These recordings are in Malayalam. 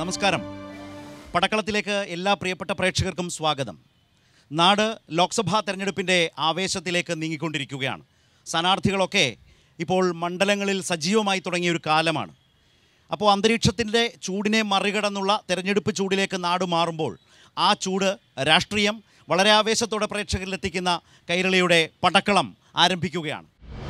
നമസ്കാരം പടക്കളത്തിലേക്ക് എല്ലാ പ്രിയപ്പെട്ട പ്രേക്ഷകർക്കും സ്വാഗതം നാട് ലോക്സഭാ തെരഞ്ഞെടുപ്പിൻ്റെ ആവേശത്തിലേക്ക് നീങ്ങിക്കൊണ്ടിരിക്കുകയാണ് സ്ഥാനാർത്ഥികളൊക്കെ ഇപ്പോൾ മണ്ഡലങ്ങളിൽ സജീവമായി തുടങ്ങിയ ഒരു കാലമാണ് അപ്പോൾ അന്തരീക്ഷത്തിൻ്റെ ചൂടിനെ മറികടന്നുള്ള തെരഞ്ഞെടുപ്പ് ചൂടിലേക്ക് നാട് മാറുമ്പോൾ ആ ചൂട് രാഷ്ട്രീയം വളരെ ആവേശത്തോടെ പ്രേക്ഷകരിലെത്തിക്കുന്ന കൈരളിയുടെ പടക്കളം ആരംഭിക്കുകയാണ്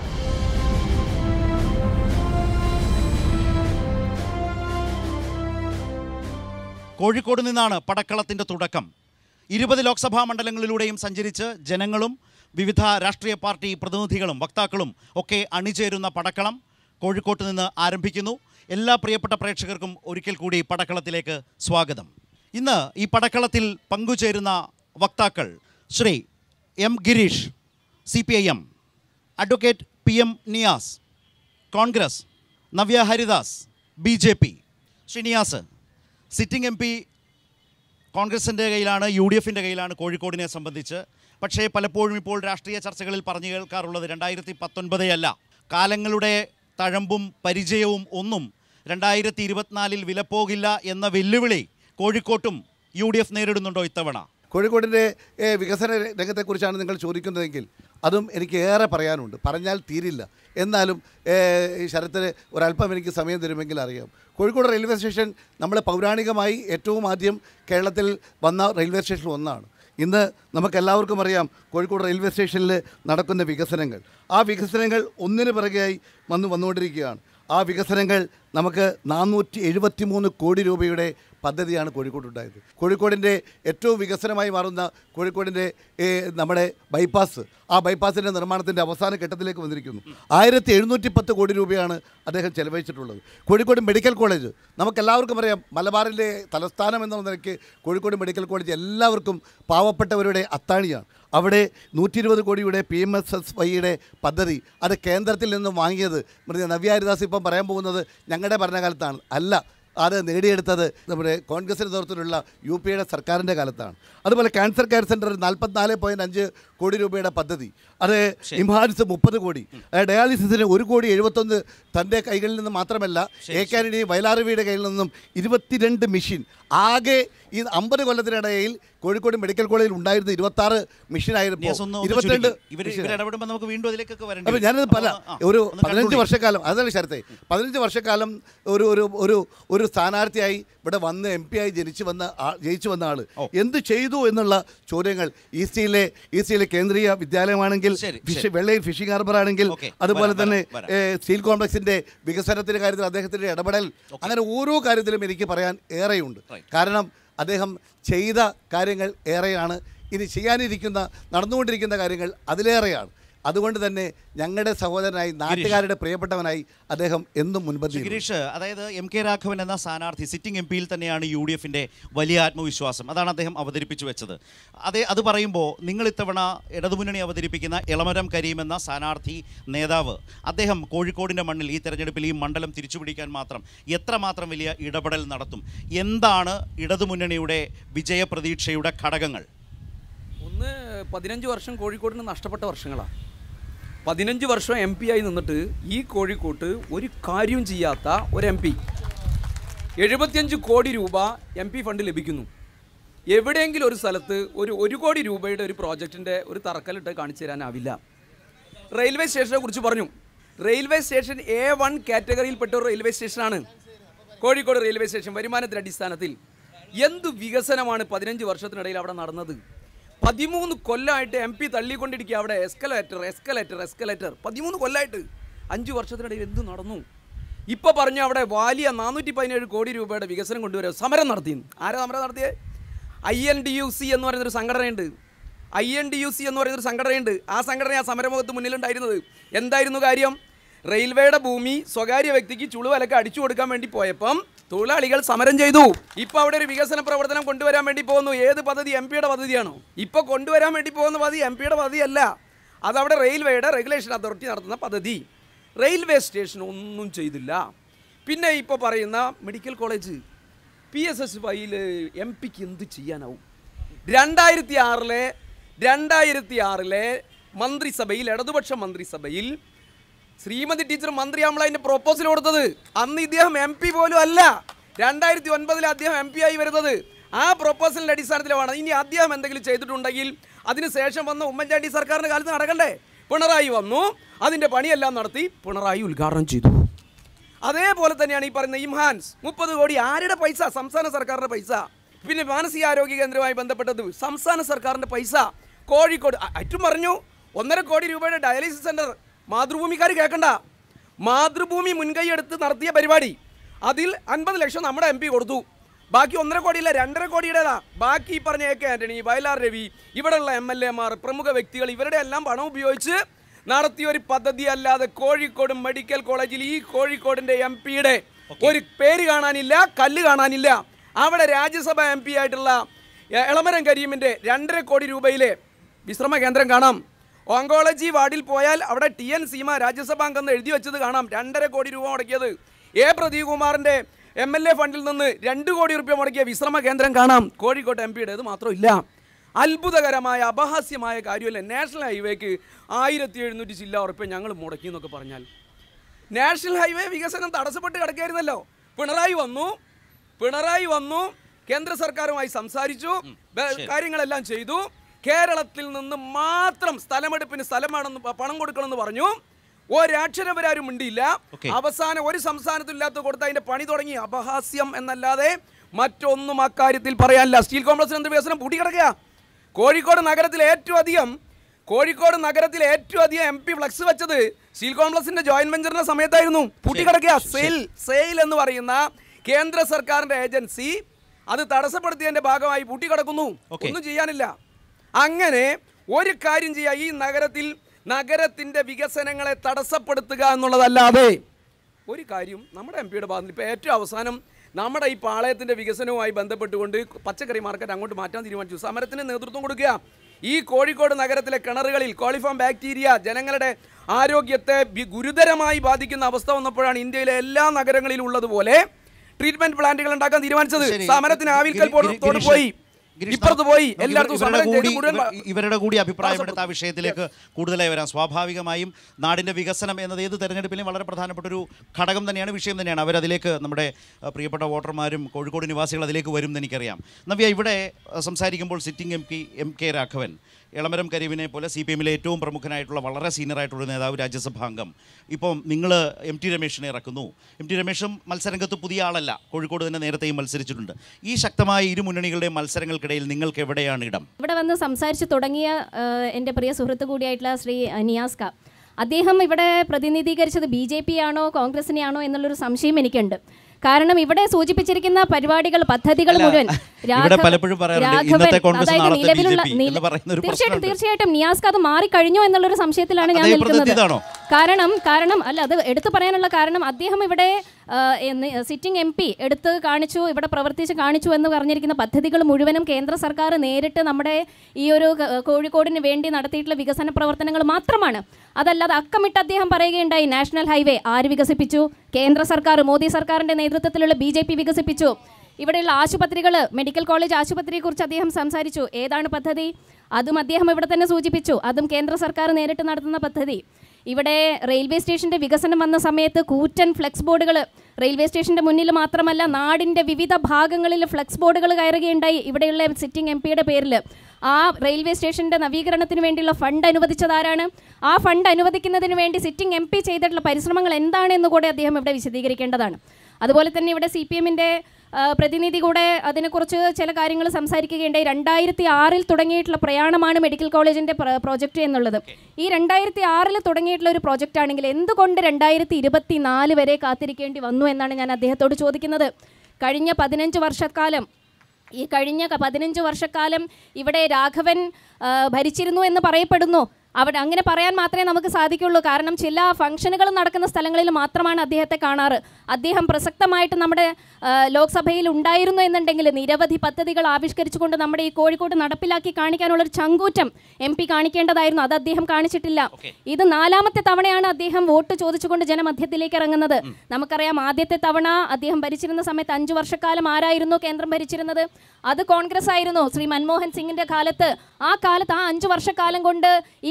കോഴിക്കോട് നിന്നാണ് പടക്കളത്തിൻ്റെ തുടക്കം ഇരുപത് ലോക്സഭാ മണ്ഡലങ്ങളിലൂടെയും സഞ്ചരിച്ച് ജനങ്ങളും വിവിധ രാഷ്ട്രീയ പാർട്ടി പ്രതിനിധികളും വക്താക്കളും ഒക്കെ അണിചേരുന്ന പടക്കളം കോഴിക്കോട്ട് നിന്ന് ആരംഭിക്കുന്നു എല്ലാ പ്രിയപ്പെട്ട പ്രേക്ഷകർക്കും ഒരിക്കൽ കൂടി പടക്കളത്തിലേക്ക് സ്വാഗതം ഇന്ന് ഈ പടക്കളത്തിൽ പങ്കുചേരുന്ന വക്താക്കൾ Shri M Girish C P I M advocate P M Niyas Congress Navya Haridas B J P Shri Niyas sitting M P കോൺഗ്രസിൻ്റെ കയ്യിലാണ് യു ഡി എഫിൻ്റെ കയ്യിലാണ് കോഴിക്കോടിനെ സംബന്ധിച്ച് പക്ഷേ പലപ്പോഴും ഇപ്പോൾ രാഷ്ട്രീയ ചർച്ചകളിൽ പറഞ്ഞു കേൾക്കാറുള്ളത് രണ്ടായിരത്തി പത്തൊൻപതേ അല്ല കാലങ്ങളുടെ തഴമ്പും പരിചയവും ഒന്നും രണ്ടായിരത്തി ഇരുപത്തിനാലിൽ വിലപ്പോകില്ല എന്ന വെല്ലുവിളി കോഴിക്കോട്ടും യു ഡി എഫ് നേരിടുന്നുണ്ടോ ഇത്തവണ കോഴിക്കോടിൻ്റെ ഏഹ്, വികസന രംഗത്തെക്കുറിച്ചാണ് നിങ്ങൾ ചോദിക്കുന്നതെങ്കിൽ അതും എനിക്ക് ഏറെ പറയാനുണ്ട് പറഞ്ഞാൽ തീരില്ല എന്നാലും ഏഹ്, ഈ ശരത്തിന് ഒരല്പം എനിക്ക് സമയം തരുമെങ്കിൽ അറിയാം കോഴിക്കോട് റെയിൽവേ സ്റ്റേഷൻ നമ്മൾ പൗരാണികമായി ഏറ്റവും ആദ്യം കേരളത്തിൽ വന്ന റെയിൽവേ സ്റ്റേഷൻ ഒന്നാണ് ഇന്ന് നമുക്കെല്ലാവർക്കും അറിയാം കോഴിക്കോട് റെയിൽവേ സ്റ്റേഷനിൽ നടക്കുന്ന വികസനങ്ങൾ ആ വികസനങ്ങൾ ഒന്നിനു പിറകെയായി വന്ന് വന്നുകൊണ്ടിരിക്കുകയാണ് ആ വികസനങ്ങൾ നമുക്ക് നാനൂറ്റി എഴുപത്തി മൂന്ന് കോടി രൂപയുടെ പദ്ധതിയാണ് കോഴിക്കോട്ടുണ്ടായത് കോഴിക്കോടിൻ്റെ ഏറ്റവും വികസനമായി മാറുന്ന കോഴിക്കോടിൻ്റെ ഏഹ്, നമ്മുടെ ബൈപ്പാസ് ആ ബൈപ്പാസിൻ്റെ നിർമ്മാണത്തിൻ്റെ അവസാന ഘട്ടത്തിലേക്ക് വന്നിരിക്കുന്നു ആയിരത്തി എഴുന്നൂറ്റി പത്ത് കോടി രൂപയാണ് അദ്ദേഹം ചെലവഴിച്ചിട്ടുള്ളത് കോഴിക്കോട് മെഡിക്കൽ കോളേജ് നമുക്കെല്ലാവർക്കും അറിയാം മലബാറിലെ തലസ്ഥാനം എന്ന നിലയ്ക്ക് കോഴിക്കോട് മെഡിക്കൽ കോളേജ് എല്ലാവർക്കും പാവപ്പെട്ടവരുടെ അത്താണിയാണ് അവിടെ നൂറ്റി ഇരുപത് കോടിയുടെ പി എം എസ് എസ് വൈയുടെ പദ്ധതി അത് കേന്ദ്രത്തിൽ നിന്ന് വാങ്ങിയത് മൃതി നവ്യ ഹരിദാസ് ഇപ്പം പറയാൻ പോകുന്നത് ഞങ്ങളുടെ ഭരണകാലത്താണ് അല്ല അത് നേടിയെടുത്തത് നമ്മുടെ കോൺഗ്രസിൻ്റെ നേതൃത്വത്തിലുള്ള യു പിയുടെ സർക്കാരിൻ്റെ കാലത്താണ് അതുപോലെ ക്യാൻസർ കെയർ സെൻറ്റർ നാൽപ്പത്തിനാല് പോയിൻറ്റ് അഞ്ച് കോടി രൂപയുടെ പദ്ധതി അത് ഇംഹാൻസ് മുപ്പത് കോടി അത് ഡയാലിസിസിന് ഒരു കോടി എഴുപത്തൊന്ന് തൻ്റെ കൈകളിൽ നിന്ന് മാത്രമല്ല എ കാനഡി വയലാറുവിയുടെ കയ്യിൽ നിന്നും ഇരുപത്തിരണ്ട് മെഷീൻ ആകെ ഈ അമ്പത് കൊല്ലത്തിനിടയിൽ കോഴിക്കോട് മെഡിക്കൽ കോളേജിൽ ഉണ്ടായിരുന്ന ഇരുപത്താറ് മെഷീനായിരുന്നു നിയാസ് ഒന്ന് ഒന്ന് ഇരുപത്തിരണ്ട് ചുരുക്കി. ഇവർ ഇവർ ഇടപെടുമ്പോൾ നമുക്ക് വീണ്ടും അതിലേക്കൊക്കെ വരേണ്ടി അപ്പോൾ വരും. ഞാനത് പല ഒന്ന് ആ, ഒരു ഒന്ന് പതിനഞ്ച് conclude വർഷക്കാലം അതാണ് ശരത്തെ പതിനഞ്ച് വർഷക്കാലം ഒരു ഒരു ഒരു ഒരു സ്ഥാനാർത്ഥിയായി ഇവിടെ വന്ന് എം പി ആയി ജനിച്ചു വന്ന ആ- ജയിച്ചു വന്ന ആള് എന്ത് ചെയ്തു എന്നുള്ള ചോദ്യങ്ങൾ ഈസ്റ്റിലെ ഈസ്റ്റിലെ കേന്ദ്രീയ വിദ്യാലയമാണെങ്കിൽ ശരി, ഫിഷ് വെള്ളയിൽ ഫിഷിംഗ് ഹാർബർ ആണെങ്കിൽ ഓക്കേ, അതുപോലെ വരാം, തന്നെ വരാം, ഏ, സ്റ്റീൽ കോംപ്ലക്സിന്റെ വികസനത്തിന്റെ കാര്യത്തിൽ അദ്ദേഹത്തിന്റെ ഇടപെടൽ അങ്ങനെ ഓരോ കാര്യത്തിലും എനിക്ക് പറയാൻ ഏറെയുണ്ട് Right. കാരണം അദ്ദേഹം ചെയ്ത കാര്യങ്ങൾ ഏറെയാണ് ഇനി ചെയ്യാനിരിക്കുന്ന നടന്നുകൊണ്ടിരിക്കുന്ന കാര്യങ്ങൾ അതിലേറെയാണ് അതുകൊണ്ട് തന്നെ ഞങ്ങളുടെ സഹോദരനായി നാട്ടുകാരുടെ പ്രിയപ്പെട്ടവനായി അദ്ദേഹം എന്നും മുൻപന്തി ഗിരീഷ് അതായത് എം കെ രാഘവൻ എന്ന സ്ഥാനാർത്ഥി സിറ്റിംഗ് എം പിയിൽ തന്നെയാണ് യു ഡി എഫിൻ്റെ വലിയ ആത്മവിശ്വാസം അതാണ് അദ്ദേഹം അവതരിപ്പിച്ചു വെച്ചത് അതേ അത് പറയുമ്പോൾ നിങ്ങൾ ഇത്തവണ ഇടതുമുന്നണി അവതരിപ്പിക്കുന്ന ഇളമരം കരീം എന്ന സ്ഥാനാർത്ഥി നേതാവ് അദ്ദേഹം കോഴിക്കോടിൻ്റെ മണ്ണിൽ ഈ തെരഞ്ഞെടുപ്പിൽ ഈ മണ്ഡലം തിരിച്ചുപിടിക്കാൻ മാത്രം എത്രമാത്രം വലിയ ഇടപെടൽ നടത്തും എന്താണ് ഇടതുമുന്നണിയുടെ വിജയപ്രതീക്ഷയുടെ ഘടകങ്ങൾ ഒന്ന് പതിനഞ്ച് വർഷം കോഴിക്കോടിന് നഷ്ടപ്പെട്ട വർഷങ്ങളാണ് പതിനഞ്ച് വർഷം എം പി ആയി നിന്നിട്ട് ഈ കോഴിക്കോട്ട് ഒരു കാര്യവും ചെയ്യാത്ത ഒരു എം പി എഴുപത്തിയഞ്ച് കോടി രൂപ എം പി ഫണ്ട് ലഭിക്കുന്നു എവിടെയെങ്കിലും ഒരു സ്ഥലത്ത് ഒരു ഒരു കോടി രൂപയുടെ ഒരു പ്രോജക്റ്റിൻ്റെ ഒരു തറക്കല്ലിട്ട് കാണിച്ചു തരാനാവില്ല റെയിൽവേ സ്റ്റേഷനെ കുറിച്ച് പറഞ്ഞു റെയിൽവേ സ്റ്റേഷൻ എ വൺ കാറ്റഗറിയിൽപ്പെട്ട ഒരു റെയിൽവേ സ്റ്റേഷനാണ് കോഴിക്കോട് റെയിൽവേ സ്റ്റേഷൻ വരുമാനത്തിന്റെ അടിസ്ഥാനത്തിൽ എന്ത് വികസനമാണ് പതിനഞ്ച് വർഷത്തിനിടയിൽ അവിടെ നടന്നത് പതിമൂന്ന് കൊല്ലമായിട്ട് എം പി തള്ളിക്കൊണ്ടിരിക്കുക അവിടെ എസ്കലേറ്റർ എസ്കലേറ്റർ എസ്കലേറ്റർ പതിമൂന്ന് കൊല്ലമായിട്ട് അഞ്ച് വർഷത്തിനിടയിൽ എന്ത് നടന്നു ഇപ്പൊ പറഞ്ഞു അവിടെ വലിയ നാനൂറ്റി പതിനേഴ് കോടി രൂപയുടെ വികസനം കൊണ്ടുവരാൻ സമരം നടത്തി ആരാ സമരം നടത്തിയേ I N D U C എന്ന് പറയുന്നൊരു സംഘടനയുണ്ട് I N D U C എന്ന് പറയുന്നൊരു സംഘടനയുണ്ട് ആ സംഘടന ആ സമരമുഖത്ത് മുന്നിലുണ്ടായിരുന്നത് എന്തായിരുന്നു കാര്യം റെയിൽവേയുടെ ഭൂമി സ്വകാര്യ വ്യക്തിക്ക് ചുളുവലക്ക് അടിച്ചു കൊടുക്കാൻ വേണ്ടി പോയപ്പം തൊഴിലാളികൾ സമരം ചെയ്തു ഇപ്പൊ അവിടെ ഒരു വികസന പ്രവർത്തനം കൊണ്ടുവരാൻ വേണ്ടി പോകുന്നു ഏത് പദ്ധതി എം പിയുടെ പദ്ധതിയാണോ ഇപ്പൊ കൊണ്ടുവരാൻ വേണ്ടി പോകുന്ന പദ്ധതി എം പിയുടെ പദ്ധതിയല്ല അതവിടെ റെയിൽവേയുടെ റെഗുലേഷൻ അതോറിറ്റി നടത്തുന്ന പദ്ധതി റെയിൽവേ സ്റ്റേഷൻ ഒന്നും ചെയ്തില്ല പിന്നെ ഇപ്പോൾ പറയുന്ന medical college P S S വൈയിൽ എം പിക്ക് എന്ത് ചെയ്യാനാവും രണ്ടായിരത്തി ആറിലെ രണ്ടായിരത്തി ആറിലെ മന്ത്രിസഭയിൽ ഇടതുപക്ഷ മന്ത്രിസഭയിൽ ശ്രീമതി ടീച്ചർ മന്ത്രിയാകുമ്പോൾ അതിന്റെ പ്രൊപ്പോസൽ കൊടുത്തത് അന്ന് ഇദ്ദേഹം എം പി പോലും അല്ല രണ്ടായിരത്തി ഒൻപതിൽ അദ്ദേഹം എം പി ആയി വരുന്നത് ആ പ്രൊപ്പോസലിന്റെ അടിസ്ഥാനത്തിലാണ് ഇനി അദ്ദേഹം എന്തെങ്കിലും ചെയ്തിട്ടുണ്ടെങ്കിൽ അതിനുശേഷം വന്ന ഉമ്മൻചാണ്ടി സർക്കാരിന്റെ കാലത്ത് നടക്കണ്ടേ പിണറായി വന്നു അതിന്റെ പണിയെല്ലാം നടത്തി പിണറായി ഉദ്ഘാടനം ചെയ്തു അതേപോലെ തന്നെയാണ് ഈ പറയുന്ന ഇംഹാൻസ് മുപ്പത് കോടി ആരുടെ പൈസ സംസ്ഥാന സർക്കാരിന്റെ പൈസ പിന്നെ മാനസികാരോഗ്യ കേന്ദ്രവുമായി ബന്ധപ്പെട്ടത് സംസ്ഥാന സർക്കാരിന്റെ പൈസ കോഴിക്കോട് അ- അറ്റും പറഞ്ഞു ഒന്നര കോടി രൂപയുടെ ഡയാലിസിസ് സെന്റർ മാതൃഭൂമിക്കാർ കേൾക്കണ്ട മാതൃഭൂമി മുൻകൈയെടുത്ത് നടത്തിയ പരിപാടി അതിൽ അൻപത് ലക്ഷം നമ്മുടെ എം പി കൊടുത്തു ബാക്കി ഒന്നര കോടിയില്ല രണ്ടര കോടിയുടേതാ ബാക്കി ഈ പറഞ്ഞ എ കെ ആന്റണി വയലാർ രവി ഇവിടെയുള്ള എം എൽ എമാർ പ്രമുഖ വ്യക്തികൾ ഇവരുടെ എല്ലാം പണം ഉപയോഗിച്ച് നടത്തിയ ഒരു പദ്ധതി അല്ലാതെ കോഴിക്കോട് മെഡിക്കൽ കോളേജിൽ ഈ കോഴിക്കോടിന്റെ എം പിയുടെ ഒരു പേര് കാണാനില്ല കല്ല് കാണാനില്ല അവിടെ രാജ്യസഭ എം പി ആയിട്ടുള്ള എ- എളമരം കരീമിന്റെ രണ്ടര കോടി രൂപയിലെ വിശ്രമ കേന്ദ്രം കാണാം ഓങ്കോളജി വാർഡിൽ പോയാൽ അവിടെ ടി എൻ സീമ രാജ്യസഭാ അംഗം എഴുതി വെച്ചത് കാണാം രണ്ടര കോടി രൂപ മുടക്കിയത് എ പ്രദീപ് കുമാറിന്റെ എം എൽ എ ഫണ്ടിൽ നിന്ന് രണ്ട് കോടി രൂപ മുടക്കിയ വിശ്രമ കേന്ദ്രം കാണാം കോഴിക്കോട്ട് എം പിയുടേത് മാത്രമില്ല അത്ഭുതകരമായ അപഹാസ്യമായ കാര്യമല്ല നാഷണൽ ഹൈവേക്ക് ആയിരത്തി എഴുന്നൂറ്റി ചില്ല ഉറപ്പ് ഞങ്ങൾ മുടക്കി എന്നൊക്കെ പറഞ്ഞാൽ നാഷണൽ ഹൈവേ വികസനം തടസ്സപ്പെട്ട് കിടക്കായിരുന്നല്ലോ പിണറായി വന്നു പിണറായി വന്നു കേന്ദ്ര സർക്കാരുമായി സംസാരിച്ചു ബ- കാര്യങ്ങളെല്ലാം ചെയ്തു കേരളത്തിൽ നിന്ന് മാത്രം സ്ഥലമെടുപ്പിന് സ്ഥലം വേണമെന്ന് പ- പണം കൊടുക്കണമെന്ന് പറഞ്ഞു ഒരക്ഷരം വരെ ആരും മിണ്ടിയില്ല Okay. അവസാനം ഒരു സംസ്ഥാനത്തും ഇല്ലാത്ത കൊടുത്ത് അതിന്റെ പണി തുടങ്ങി അപഹാസ്യം എന്നല്ലാതെ മറ്റൊന്നും അക്കാര്യത്തിൽ പറയാനില്ല സ്റ്റീൽ കോംപ്ലക്സിന് എന്ത് വികസനം പൂട്ടിക്കിടക്കുക കോഴിക്കോട് നഗരത്തിൽ ഏറ്റവും അധികം കോഴിക്കോട് നഗരത്തിൽ ഏറ്റവും അധികം എം പി ഫ്ലക്സ് വെച്ചത് സ്റ്റീൽ കോംപ്ലക്സിന്റെ ജോയിന്റ് വെഞ്ചറിന്റെ സമയത്തായിരുന്നു പൂട്ടിക്കിടക്കുക സെയിൽ സെയിൽ എന്ന് പറയുന്ന കേന്ദ്ര സർക്കാരിന്റെ ഏജൻസി അത് തടസ്സപ്പെടുത്തിയതിന്റെ ഭാഗമായി പൂട്ടിക്കിടക്കുന്നു Okay. ഒന്നും ചെയ്യാനില്ല അങ്ങനെ ഒരു കാര്യം ചെയ്യുക ഈ നഗരത്തിൽ നഗരത്തിന്റെ വികസനങ്ങളെ തടസ്സപ്പെടുത്തുക എന്നുള്ളതല്ലാതെ ഒരു കാര്യം നമ്മുടെ എം പിയുടെ ഭാഗത്ത് ഇപ്പോൾ ഏറ്റവും അവസാനം നമ്മുടെ ഈ പാളയത്തിന്റെ വികസനവുമായി ബന്ധപ്പെട്ടുകൊണ്ട് പച്ചക്കറി മാർക്കറ്റ് അങ്ങോട്ട് മാറ്റാൻ തീരുമാനിച്ചു സമരത്തിന് നേതൃത്വം കൊടുക്കുക ഈ കോഴിക്കോട് നഗരത്തിലെ കിണറുകളിൽ കോളിഫോം ബാക്ടീരിയ ജനങ്ങളുടെ ആരോഗ്യത്തെ വി- ഗുരുതരമായി ബാധിക്കുന്ന അവസ്ഥ വന്നപ്പോഴാണ് ഇന്ത്യയിലെ എല്ലാ നഗരങ്ങളിലും ഉള്ളതുപോലെ ട്രീറ്റ്മെന്റ് പ്ലാന്റുകൾ ഉണ്ടാക്കാൻ തീരുമാനിച്ചത് ശരി. സമരത്തിന് ആവിൽക്കൽ ഗിരി- ഗിരി- തോട് ഗിരീഷ്, പോയി ഗിരീഷ്, ഇപ്പുറത്ത് പോയി നമുക്ക് എല്ലായിടത്തും ഇവരുടെ സമരം ചെയ്ത് കൂടി- മുഴുവൻ ഇവ- ഇവരുടെ കൂടി അഭിപ്രായമെടുത്ത ആ വിഷയത്തിലേക്ക് കൂടുതലായി വരാം സ്വാഭാവികമായും നാടിന്റെ വികസനം എന്നത് ഏത് തെരഞ്ഞെടുപ്പിലും വളരെ പ്രധാനപ്പെട്ട ഒരു ഘടകം തന്നെയാണ് വിഷയം തന്നെയാണ് അവരതിലേക്ക് നമ്മുടെ അഹ്, പ്രിയപ്പെട്ട വോട്ടർമാരും കോഴിക്കോട് നിവാസികൾ അതിലേക്ക് വരും എന്ന് എനിക്കറിയാം നവ്യ ഇവിടെ അഹ്, സംസാരിക്കുമ്പോൾ sitting M P M K Raghavan Elamaram കരീമിനെ പോലെ സി പി എമ്മിലെ ഏറ്റവും പ്രമുഖനായിട്ടുള്ള വളരെ സീനിയറായിട്ടുള്ള നേതാവ് രാജ്യസഭാംഗം ഇപ്പം നിങ്ങൾ എം ടി രമേശിനെ ഇറക്കുന്നു എം ടി രമേശും മത്സരരംഗത്ത് പുതിയ ആളല്ല കോഴിക്കോട് തന്നെ നേരത്തെയും മത്സരിച്ചിട്ടുണ്ട് ഈ ശക്തമായ ഇരു മുന്നണികളുടെയും മത്സരങ്ങൾക്കിടയിൽ നിങ്ങൾക്ക് എവിടെയാണ് ഇടം ഇവിടെ വന്ന് സംസാരിച്ച് തുടങ്ങിയ ആ, എൻ്റെ പ്രിയ സുഹൃത്ത് കൂടിയായിട്ടുള്ള ശ്രീ നിയാസ്ക അദ്ദേഹം ഇവിടെ പ്രതിനിധീകരിച്ചത് ബി ജെ പി ആണോ കോൺഗ്രസിനെയാണോ എന്നുള്ളൊരു സംശയം എനിക്കുണ്ട് കാരണം ഇവിടെ സൂചിപ്പിച്ചിരിക്കുന്ന പരിപാടികൾ പദ്ധതികൾ അല്ല, മുഴുവൻ ഇവിടെ രാഘവൻ- പലപ്പോഴും പറയാറുണ്ട്, രാഘവൻ, ഇന്നത്തെ കോൺഗ്രസ് അതായത് നാളത്തെ നിലവിലുള്ള BJP നില- എന്ന് പറയുന്ന ഒരു തീർച്ചയായിട്ടും പ്രശ്നമുണ്ട്. തീർച്ചയായിട്ടും നിയാസ്ക അത് മാറിക്കഴിഞ്ഞോ എന്നുള്ളൊരു സംശയത്തിലാണ് ഞാൻ അതേ നിൽക്കുന്നത് പ്രതിനിധിയാണോ? കാരണം കാരണം അല്ല അത് എടുത്തു പറയാനുള്ള കാരണം അദ്ദേഹം ഇവിടെ സിറ്റിംഗ് എം പി എടുത്ത് കാണിച്ചു ഇവിടെ പ്രവർത്തിച്ച് കാണിച്ചു എന്ന് പറഞ്ഞിരിക്കുന്ന പദ്ധതികൾ മുഴുവനും കേന്ദ്ര സർക്കാർ നേരിട്ട് നമ്മുടെ ഈ ഒരു ക- കോഴിക്കോടിന് വേണ്ടി നടത്തിയിട്ടുള്ള വികസന പ്രവർത്തനങ്ങൾ മാത്രമാണ് അതല്ലാതെ അക്കമിട്ട് അദ്ദേഹം പറയുകയുണ്ടായി നാഷണൽ ഹൈവേ ആര് വികസിപ്പിച്ചു കേന്ദ്ര സർക്കാർ മോദി സർക്കാരിന്റെ നേതൃത്വത്തിലുള്ള ബി ജെ പി വികസിപ്പിച്ചു ഇവിടെയുള്ള ആശുപത്രികൾ മെഡിക്കൽ കോളേജ് ആശുപത്രിയെക്കുറിച്ച് അദ്ദേഹം സംസാരിച്ചു ഏതാണ് പദ്ധതി അതും അദ്ദേഹം ഇവിടെ തന്നെ സൂചിപ്പിച്ചു അതും കേന്ദ്ര സർക്കാർ നേരിട്ട് നടത്തുന്ന പദ്ധതി ഇവിടെ റെയിൽവേ സ്റ്റേഷന്റെ വികസനം വന്ന സമയത്ത് കൂറ്റൻ ഫ്ലെക്സ് ബോർഡുകൾ റെയിൽവേ സ്റ്റേഷന്റെ മുന്നിൽ മാത്രമല്ല നാടിന്റെ വിവിധ ഭാഗങ്ങളിൽ ഫ്ലെക്സ് ബോർഡുകൾ കയറുകയുണ്ടായി ഇവിടെയുള്ള സിറ്റിംഗ് എം പിയുടെ പേരിൽ ആ റെയിൽവേ സ്റ്റേഷന്റെ നവീകരണത്തിന് വേണ്ടിയുള്ള ഫണ്ട് അനുവദിച്ചതാരാണ് ആ ഫണ്ട് അനുവദിക്കുന്നതിന് വേണ്ടി സിറ്റിംഗ് എം പി ചെയ്തിട്ടുള്ള പരിശ്രമങ്ങൾ എന്താണെന്ന് കൂടെ അദ്ദേഹം ഇവിടെ വിശദീകരിക്കേണ്ടതാണ് അതുപോലെ തന്നെ ഇവിടെ സി പി എമ്മിൻ്റെ പ്രതിനിധി കൂടെ അതിനെക്കുറിച്ച് ചില കാര്യങ്ങൾ സംസാരിക്കുകയുണ്ടായി രണ്ടായിരത്തി ആറിൽ തുടങ്ങിയിട്ടുള്ള പ്രയാണമാണ് മെഡിക്കൽ കോളേജിൻ്റെ പ്രോജക്റ്റ് എന്നുള്ളത് ഈ രണ്ടായിരത്തി ആറിൽ തുടങ്ങിയിട്ടുള്ള ഒരു പ്രോജക്റ്റ് ആണെങ്കിൽ എന്തുകൊണ്ട് രണ്ടായിരത്തി ഇരുപത്തി നാല് വരെ കാത്തിരിക്കേണ്ടി വന്നു എന്നാണ് ഞാൻ അദ്ദേഹത്തോട് ചോദിക്കുന്നത് കഴിഞ്ഞ പതിനഞ്ച് വർഷക്കാലം ഈ കഴിഞ്ഞ ക- പതിനഞ്ച് വർഷക്കാലം ഇവിടെ രാഘവൻ ആ, ഭരിച്ചിരുന്നു എന്ന് പറയപ്പെടുന്നു അവിടെ അങ്ങനെ പറയാൻ മാത്രമേ നമുക്ക് സാധിക്കുള്ളൂ കാരണം ചില ഫംഗ്ഷനുകൾ നടക്കുന്ന സ്ഥലങ്ങളിൽ മാത്രമാണ് അദ്ദേഹത്തെ കാണാറ് അദ്ദേഹം പ്രസക്തമായിട്ട് നമ്മുടെ ആ, ലോക്സഭയിൽ ഉണ്ടായിരുന്നു എന്നുണ്ടെങ്കിൽ നിരവധി പദ്ധതികൾ ആവിഷ്കരിച്ചുകൊണ്ട് നമ്മുടെ ഈ കോഴിക്കോട് നടപ്പിലാക്കി കാണിക്കാനുള്ള ഒരു ചങ്കൂറ്റം എം പി കാണിക്കേണ്ടതായിരുന്നു അത് അദ്ദേഹം കാണിച്ചിട്ടില്ല ഇത് നാലാമത്തെ തവണയാണ് അദ്ദേഹം വോട്ട് ചോദിച്ചുകൊണ്ട് ജനമധ്യത്തിലേക്ക് ഇറങ്ങുന്നത് നമുക്കറിയാം ആദ്യത്തെ തവണ അദ്ദേഹം ഭരിച്ചിരുന്ന സമയത്ത് അഞ്ചു വർഷക്കാലം ആരായിരുന്നു കേന്ദ്രം ഭരിച്ചിരുന്നത് അത് കോൺഗ്രസ് ആയിരുന്നു ശ്രീ മൻമോഹൻ സിംഗിന്റെ കാലത്ത് ആ കാലത്ത് ആ അഞ്ചു വർഷക്കാലം കൊണ്ട് ഈ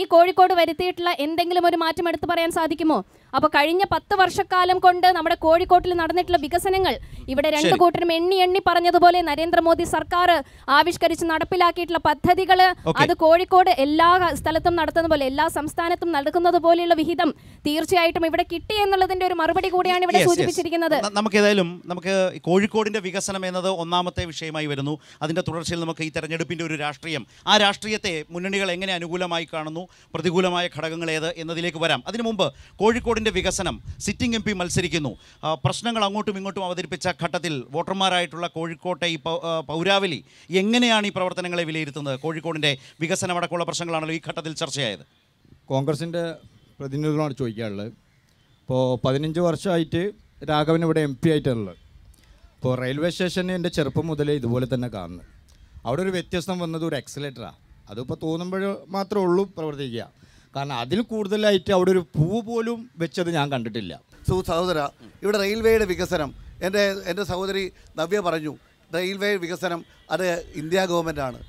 കോഴിക്കോട് വരുത്തിയിട്ടുള്ള എന്തെങ്കിലും ഒരു മാറ്റം എടുത്തു പറയാൻ സാധിക്കുമോ അപ്പോൾ കഴിഞ്ഞ പത്ത് വർഷക്കാലം കൊണ്ട് നമ്മുടെ കോഴിക്കോട്ടിൽ നടന്നിട്ടുള്ള വികസനങ്ങൾ ഇവിടെ രണ്ട് ശരി. കൂട്ടരും എണ്ണി എണ്ണി പറഞ്ഞതുപോലെ നരേന്ദ്രമോദി സർക്കാർ ആവിഷ്കരിച്ച് നടപ്പിലാക്കിയിട്ടുള്ള പദ്ധതികൾ Okay. അത് കോഴിക്കോട് എല്ലാ സ്ഥലത്തും നടത്തുന്ന പോലെ എല്ലാ സംസ്ഥാനത്തും നടക്കുന്നത് പോലെയുള്ള വിഹിതം തീർച്ചയായിട്ടും ഇവിടെ കിട്ടി എന്നുള്ളതിന്റെ ഒരു മറുപടി കൂടിയാണ് ഇവിടെ Yes, yes. സൂചിപ്പിച്ചിരിക്കുന്നത് ന- നമുക്കേതായാലും നമുക്ക് ഈ കോഴിക്കോടിന്റെ വികസനം എന്നത് ഒന്നാമത്തെ വിഷയമായി വരുന്നു അതിന്റെ തുടർച്ചയിൽ നമുക്ക് ഈ തെരഞ്ഞെടുപ്പിന്റെ ഒരു രാഷ്ട്രീയം ആ രാഷ്ട്രീയത്തെ മുന്നണികൾ എങ്ങനെ അനുകൂലമായി കാണുന്നു പ്രതികൂലമായ ഘടകങ്ങൾ ഏത് എന്നതിലേക്ക് വരാം അതിനു മുമ്പ് കോഴിക്കോടിന്റെ വികസനം സിറ്റിംഗ് എം പി മത്സരിക്കുന്നു ആ, പ്രശ്നങ്ങൾ അങ്ങോട്ടും ഇങ്ങോട്ടും അവതരിപ്പിച്ച ഘട്ടത്തിൽ വോട്ടർമാരായിട്ടുള്ള കോഴിക്കോട്ടെ ഈ പൗ- ആ, പൗരാവലി എങ്ങനെയാണ് ഈ പ്രവർത്തനങ്ങളെ വിലയിരുത്തുന്നത് കോഴിക്കോടിന്റെ വികസനം അടക്കമുള്ള പ്രശ്നങ്ങളാണല്ലോ ഈ ഘട്ടത്തിൽ ചർച്ചയായത് കോൺഗ്രസിൻ്റെ പ്രതിനിധികളാണ് ചോദിക്കാനുള്ളത് ഇപ്പോൾ പതിനഞ്ച് വർഷമായിട്ട് രാഘവൻ ഇവിടെ എം പി ആയിട്ടുള്ളത് ഇപ്പോൾ റെയിൽവേ സ്റ്റേഷന് എൻ്റെ ചെറുപ്പം മുതലേ ഇതുപോലെ തന്നെ കാണുന്നത് അവിടെ ഒരു വ്യത്യസ്തം വന്നത് ഒരു എക്സലേറ്ററാണ് അതിപ്പോൾ തോന്നുമ്പോൾ മാത്രമേ ഉള്ളൂ പ്രവർത്തിക്കുക കാരണം അതിൽ കൂടുതലായിട്ട് അവിടെ ഒരു പൂ പോലും വെച്ചത് ഞാൻ കണ്ടിട്ടില്ല സു സഹോദര ഇവിടെ റെയിൽവേയുടെ വികസനം എൻ്റെ എൻ്റെ സഹോദരി നവ്യ പറഞ്ഞു റെയിൽവേ വികസനം അത് ഇന്ത്യ ഗവൺമെൻറ്റാണ്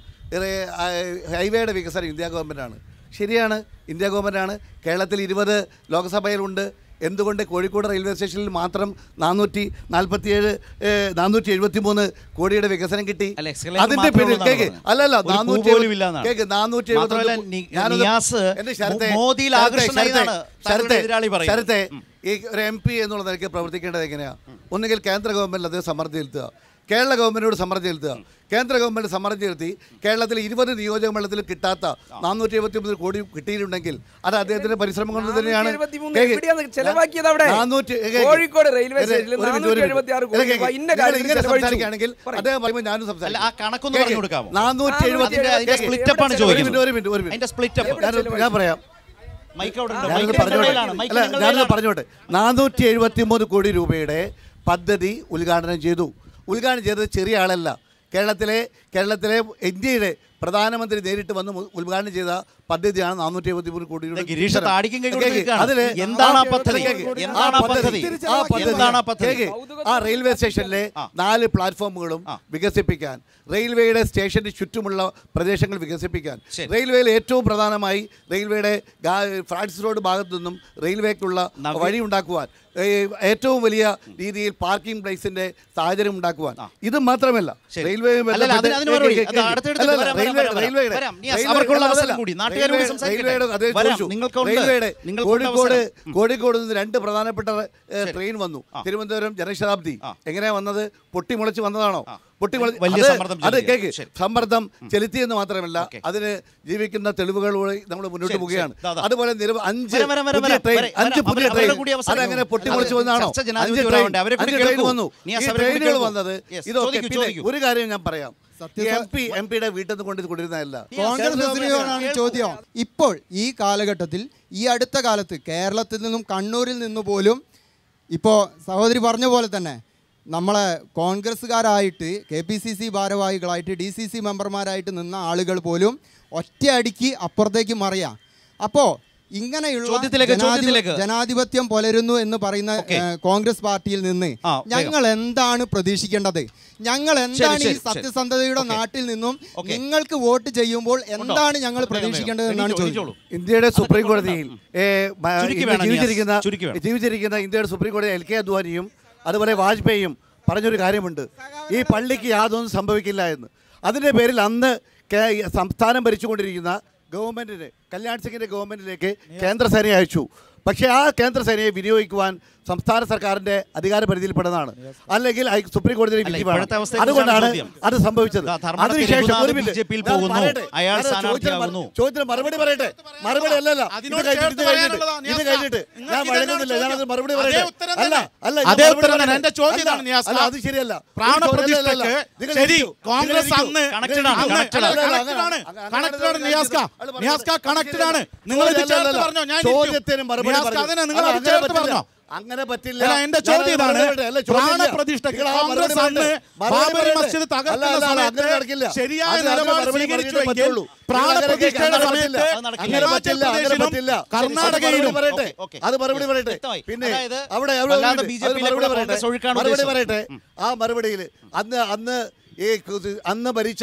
ഹൈവേയുടെ വികസനം ഇന്ത്യ ഗവൺമെൻറ്റാണ് ശരിയാണ് ഇന്ത്യ ഗവൺമെൻറ്റാണ് കേരളത്തിൽ ഇരുപത് ലോക്സഭയിലുണ്ട് എന്തുകൊണ്ട് കോഴിക്കോട് റെയിൽവേ സ്റ്റേഷനിൽ മാത്രം നാനൂറ്റി നാൽപ്പത്തിയേഴ് നാനൂറ്റി എഴുപത്തി മൂന്ന് കോടിയുടെ വികസനം കിട്ടി അല്ല, escalator അതിന്റെ മാത്രമേ പിന്നിൽ ഉള്ളൂ കേക്ക് എന്നാണ് അല്ലല്ല ഒരു പൂ നാനൂറ്റി പോലും ഇല്ലാന്നാണ്. കേക്ക് നാനൂറ്റി മാത്രമല്ല, നി- നിയാസ് മോദിയിൽ ആകർഷണനായി എന്നാണ് താങ്കളുടെ എതിരാളി പറയുന്നത്. ശരത്തെ ഈ ഒരു എം പി എന്നുള്ള നിലയ്ക്ക് പ്രവർത്തിക്കേണ്ടത് എങ്ങനെയാ ഒന്നുകിൽ കേന്ദ്ര ഗവൺമെന്റിൽ അത് സമ്മർദ്ദം ചെലുത്തുക കേരള ഗവൺമെന്റിനോട് സമ്മർദ്ദം ചെലുത്തുക കേന്ദ്ര ഗവൺമെന്റ് സമ്മർദ്ദം ചെലുത്തി കേരളത്തിൽ ഇരുപത് നിയോജക മണ്ഡലത്തിൽ കിട്ടാത്ത നാനൂറ്റി എഴുപത്തി ഒമ്പത് കോടി കിട്ടിയിട്ടുണ്ടെങ്കിൽ അത് അദ്ദേഹത്തിന്റെ പരിശ്രമം കൊണ്ട് തന്നെയാണ് 473 കേക്ക്. എവിടെയാണ് ചെലവാക്കിയത് അവിടെ? നാനൂറ്റി കേക്ക്. കോഴിക്കോട് റെയിൽവേ ഒരു സ്റ്റേഷനിൽ മിനിറ്റ്, ഒരു മിനിറ്റ്. 476 കോടി കേക്ക്. രൂപ ഇന്ന നിങ്ങൾ കാര്യത്തിൽ ഇങ്ങനെ ചെലവഴിച്ചു. സംസാരിക്കുകയാണെങ്കിൽ പറയ്. അദ്ദേഹം പറയുമ്പോൾ ഞാനും അല്ല സംസാരിക്കും ആ കണക്കൊന്ന് പറഞ്ഞു കൊടുക്കാമോ നാനൂറ്റി എഴുപത്തി അതിന്റെ അതിന്റെ കേക്ക്. സ്പ്ലിറ്റ് അപ്പാണ് എവിടെ ചോദിക്കുന്നത് ഒരു മിനിറ്റ്, ഒരു മിനിറ്റ്. അതിന്റെ സ്പ്ലിറ്റ് അപ്പ് ഞാൻ- ഞാൻ പറയാം മൈക്ക് അവിടെ ഉണ്ട്. ഞാനത് മൈക്ക് പറഞ്ഞോട്ടെ നിങ്ങളുടേതാണ്. മൈക്ക് അല്ല ഞാനത് നിങ്ങളുടേതാണ്. പറഞ്ഞോട്ടെ നാനൂറ്റി എഴുപത്തി മൂന്ന് കോടി രൂപയുടെ പദ്ധതി ഉദ്ഘാടനം ചെയ്തു ഉദ്ഘാടനം ചെയ്തത് ചെറിയ ആളല്ല കേരളത്തിലെ കേരളത്തിലെ ഇന്ത്യയുടെ പ്രധാനമന്ത്രി നേരിട്ട് വന്ന് മു- ഉദ്ഘാടനം ചെയ്ത പദ്ധതിയാണ് നാനൂറ്റി എഴുപത്തി മൂന്ന് കോടി ഇത് ഗിരീഷ് താടിക്കും കൈ കൊടുത്ത് കേക്ക്, നിൽക്കുകയാണ്. അതില് എന്താണ് ആ ആ പദ്ധതി? കേക്ക്, എന്താണ് ആ പദ്ധതി? ആ പദ്ധതി എന്താണ് ആ പദ്ധതി? കേക്ക്, ആ റെയിൽവേ സ്റ്റേഷനിലെ ആ. നാല് പ്ലാറ്റ്ഫോമുകളും ആ. വികസിപ്പിക്കാൻ റെയിൽവേയുടെ സ്റ്റേഷന് ചുറ്റുമുള്ള പ്രദേശങ്ങൾ വികസിപ്പിക്കാൻ ശരി. റെയിൽവേയിൽ ഏറ്റവും പ്രധാനമായി റെയിൽവേയുടെ ഗാ- ഫ്രാൻസിസ് റോഡ് ഭാഗത്തു നിന്നും റെയിൽവേക്കുള്ള നവീ- വഴി ഉണ്ടാക്കുവാൻ ഏ, ഏറ്റവും വലിയ രീതിയിൽ പാർക്കിംഗ് പ്ലേസിന്റെ സാഹചര്യം ഉണ്ടാക്കുവാൻ ആ. ഇത് മാത്രമല്ല ശരി. റെയിൽവേ അല്ലല്ല, അതിന് അതിന് മറുപടി. അത് അടുത്തടുത്ത് അല്ലല്ല, വരാം, വരാം, റെയിൽവേ- വരാം, റെയിൽവേയുടെ- വരാം. നിയാസ്, റെയിൽവേ- അവർക്കുള്ള അവസരം അല്ലല്ല, കൂടി. നാട്ടുകാരോട് റെയിൽവേ- സംസാരിക്കട്ടെ. റെയിൽവേയുടെ അതേ വരാം, ചോദിച്ചു. നിങ്ങൾക്കുണ്ട്. റെയിൽവേയുടെ നിങ്ങൾക്കുണ്ട് കോഴിക്കോട് അവസരം. കോഴിക്കോട് നിന്ന് രണ്ട് പ്രധാനപ്പെട്ട ഏ, ട്രെയിൻ വന്നു തിരുവനന്തപുരം ജനശതാബ്ദി ആ. എങ്ങനെയാ വന്നത് പൊട്ടിമുളച്ച് വന്നതാണോ പൊട്ടിമുളച്ച് വലിയ അത് സമ്മർദ്ദം അത് ചെലുത്തിയ. കേക്ക് ശരി. സമ്മർദ്ദം ചെലുത്തിയെന്ന് മാത്രമല്ല ഓക്കേ. അതിന് ജീവിക്കുന്ന തെളിവുകളോടെ നമ്മൾ മുന്നോട്ട് ശരി, പോവുകയാണ് ശരി. ദാ, ദാ. അതുപോലെ നിരവധി അഞ്ച് വരാം, വരാം, വരാം, പുതിയ വരാം. ട്രെയിൻ വരാം, അഞ്ച് വരാം. പുതിയ അവരുടെ ട്രെയിൻ കൂടി അവസരം അതങ്ങനെ കൊടുക്കും. പൊട്ടിമുളച്ച് അത് വന്നതാണോ ചർച്ച അഞ്ച് ജനാധിപത്യപരമാവട്ടെ. ട്രെയിൻ അവരെ കൂടി അഞ്ച് ട്രെയിൻ കേൾക്കൂ. വന്നു നിയാസ്, ഈ അവരെ കൂടി ട്രെയിനുകൾ കേൾക്കൂ. വന്നത് Yes, ഇതൊക്കെ ചോദിക്കൂ, പിന്നെ ചോദിക്കൂ. ഒരു കാര്യം ഞാൻ പറയാം സത്യസ- എം പി എം പിയുടെ വീട്ടിൽ നിന്ന് കൊണ്ട് കൊണ്ടിരുന്നതല്ല കോൺഗ്രസ് എതിരെയാണ് ചോദ്യം ഇപ്പോൾ ഈ കാലഘട്ടത്തിൽ ഈ അടുത്ത കാലത്ത് കേരളത്തിൽ നിന്നും കണ്ണൂരിൽ നിന്ന് പോലും ഇപ്പോൾ സഹോദരി പറഞ്ഞ പോലെ തന്നെ നമ്മളെ കോൺഗ്രസ്സുകാരായിട്ട് കെ പി സി സി ഭാരവാഹികളായിട്ട് ഡി സി സി മെമ്പർമാരായിട്ട് നിന്ന ആളുകൾ പോലും ഒറ്റയടിക്ക് അപ്പുറത്തേക്ക് മറിയാം അപ്പോൾ ഇങ്ങനെയുള്ള ചോദ്യത്തിലേക്ക്, ജനാധിപ- ചോദ്യത്തിലേക്ക്. ജനാധിപത്യം പുലരുന്നു എന്ന് പറയുന്ന ഓക്കേ. ഏഹ്, കോൺഗ്രസ് പാർട്ടിയിൽ നിന്ന് ആ, വേഗം. ഞങ്ങൾ എന്താണ് പ്രതീക്ഷിക്കേണ്ടത് ഞങ്ങൾ എന്താണ് ശരി, ഈ ശരി. സത്യസന്ധതയുടെ ഓക്കേ. നാട്ടിൽ നിന്നും ഓക്കേ. നിങ്ങൾക്ക് വോട്ട് ചെയ്യുമ്പോൾ എന്താണ് ഞങ്ങൾ വേഗം, വേഗം. പ്രതീക്ഷിക്കേണ്ടത് എന്നാണ് എണീറ്റോളൂ, ചോദിച്ചത് എണീറ്റോളൂ. ഇന്ത്യയുടെ സുപ്രീം കോടതിയിൽ ഏ, മ- ചുരുക്കി ഇന്ന് വേണം, ജീവിച്ചിരിക്കുന്ന നിയാസ്. ചുരുക്കി വേണം. ജീവിച്ചിരിക്കുന്ന ഇന്ത്യയുടെ സുപ്രീം കോടതി എൽ കെ അദ്വാനിയും അതുപോലെ വാജ്പേയിയും പറഞ്ഞൊരു കാര്യമുണ്ട് ഈ പള്ളിക്ക് യാതൊന്നും സംഭവിക്കില്ല എന്ന് അതിൻ്റെ പേരിൽ അന്ന് കേ- സംസ്ഥാനം ഭരിച്ചുകൊണ്ടിരിക്കുന്ന ഗവൺമെൻറ്റിന് കല്യാൺ സിംഗിൻ്റെ ഗവൺമെൻറ്റിലേക്ക് കേന്ദ്ര സേനയെ അയച്ചു പക്ഷേ ആ കേന്ദ്ര സേനയെ വിനിയോഗിക്കുവാൻ സംസ്ഥാന സർക്കാരിന്റെ അധികാര പരിധിയിൽപ്പെടുന്നതാണ് അല്ലെങ്കിൽ ഐ- സുപ്രീം കോടതിയിൽ അല്ല, വിധി വേണം ഇപ്പോഴത്തെ അവസ്ഥയെക്കുറിച്ചാണ് അതുകൊണ്ടാണ് ചോദ്യം. അത് സംഭവിച്ചത് ദാ, ധർമ്മടത്ത് അതിനുശേഷം രഘുനാഥ് ഒരു മിനിറ്റ്. ബിജെപിയിൽ ഞാൻ പോകുന്നു. പറയട്ടെ. അയാൾ ഞാൻ ചോദിച്ചതിന് മറു- സ്ഥാനാർത്ഥിയാകുന്നു. ചോദ്യത്തിന് മറുപടി പറയട്ടെ മറുപടി അല്ലല്ല ഇത് അതിനോട് കഴിഞ്ഞിട്ട് ഇത് ചേർത്ത് കഴിഞ്ഞിട്ട് പറയാനുള്ളതാണ് ഇത് നിയാസ് കഴിഞ്ഞിട്ട് നിങ്ങൾക്ക് ഞാൻ ഇതന്നെയാണ് വഴങ്ങുന്നില്ല ഞാനത് ചോദ്യം. മറുപടി അതേ പറയട്ടെ ഉത്തരം അല്ല തന്നെ. അല്ല ഞാൻ അതേ മറുപടി ഉത്തരം തന്നെ. പറയട്ടെ. എന്റെ ചോദ്യം അല്ല, ഇതാണ് നിയാസ്. അല്ല അത് ശരിയല്ല പ്രാണപ്രതിഷ്ഠയ്ക്ക് നിങ്ങൾ ശരി ഇരിക്കൂ. കോൺഗ്രസ് നിങ്ങൾ അന്ന് ഇരിക്കൂ. Connected ആണ്, അന്ന് connected അല്ല, ആണ്. connected ആണ്. അങ്ങനെ Connected ആണ് അങ്ങനെ നിയാസ്ക. അത് പറഞ്ഞത് നിയാസ്ക connected ആണ്. നിങ്ങൾ ഇത് ചോദ്യം ചേർത്ത് അല്ലല്ല. പറഞ്ഞോ ഞാൻ ചോദ്യത്തിന് മറുപടി നിയാസ്ക പറഞ്ഞു. അതിനെ നിങ്ങൾ അല്ല, അത് അങ്ങനെ ചേർത്ത് പറ്റില്ല. പറഞ്ഞോ അങ്ങനെ പറ്റില്ല അല്ല, എന്റെ ഞാനത് ചോദ്യം ഇതാണ്. മറുപടി പറയട്ടെ. അല്ല, ചോദ്യം ഇല്ല. പ്രാണപ്രതിഷ്ഠയ്ക്ക് നിങ്ങൾ ആ കോൺഗ്രസ് മറുപടി അന്ന് പറയട്ടെ. മറുപടി ബാബരി പറയട്ടെ. മസ്ജിദ് തകർക്കുന്ന അല്ല, അല്ല, അല്ല, അങ്ങനെ സമയത്ത് നടക്കില്ല. ശരിയായ അത് അതിന് നിലപാട് മറുപടി സ്വീകരിച്ചുവെങ്കിൽ പറഞ്ഞേ പറ്റുള്ളൂ. പ്രാണപ്രതിഷ്ഠയുടെ അങ്ങനെ സമയത്ത് പറ്റില്ല. അത് നടക്കില്ല. അങ്ങനെ പറ്റില്ല, അങ്ങനെ ഹിമാചൽ പറ്റില്ല. കർണാടകയിലും അത് മറുപടി പറയട്ടെ. Okay, okay. അത് മറുപടി Yes, പറയട്ടെ വ്യക്തമായി. പിന്നെ അതായത് അവിടെ അവിടെ വല്ലാതെ ഒരു ബി മിനിറ്റ്. ജെ അത് പിയിലേക്കുള്ള മറുപടി പറയട്ടെ കോൺഗ്രസ് ഒഴുക്കാണ് മറുപടി ഉദ്ദേശം. പറയട്ടെ ആ മറുപടിയിൽ അന്ന് അന്ന് ഈ കു- അന്ന് ഭരിച്ച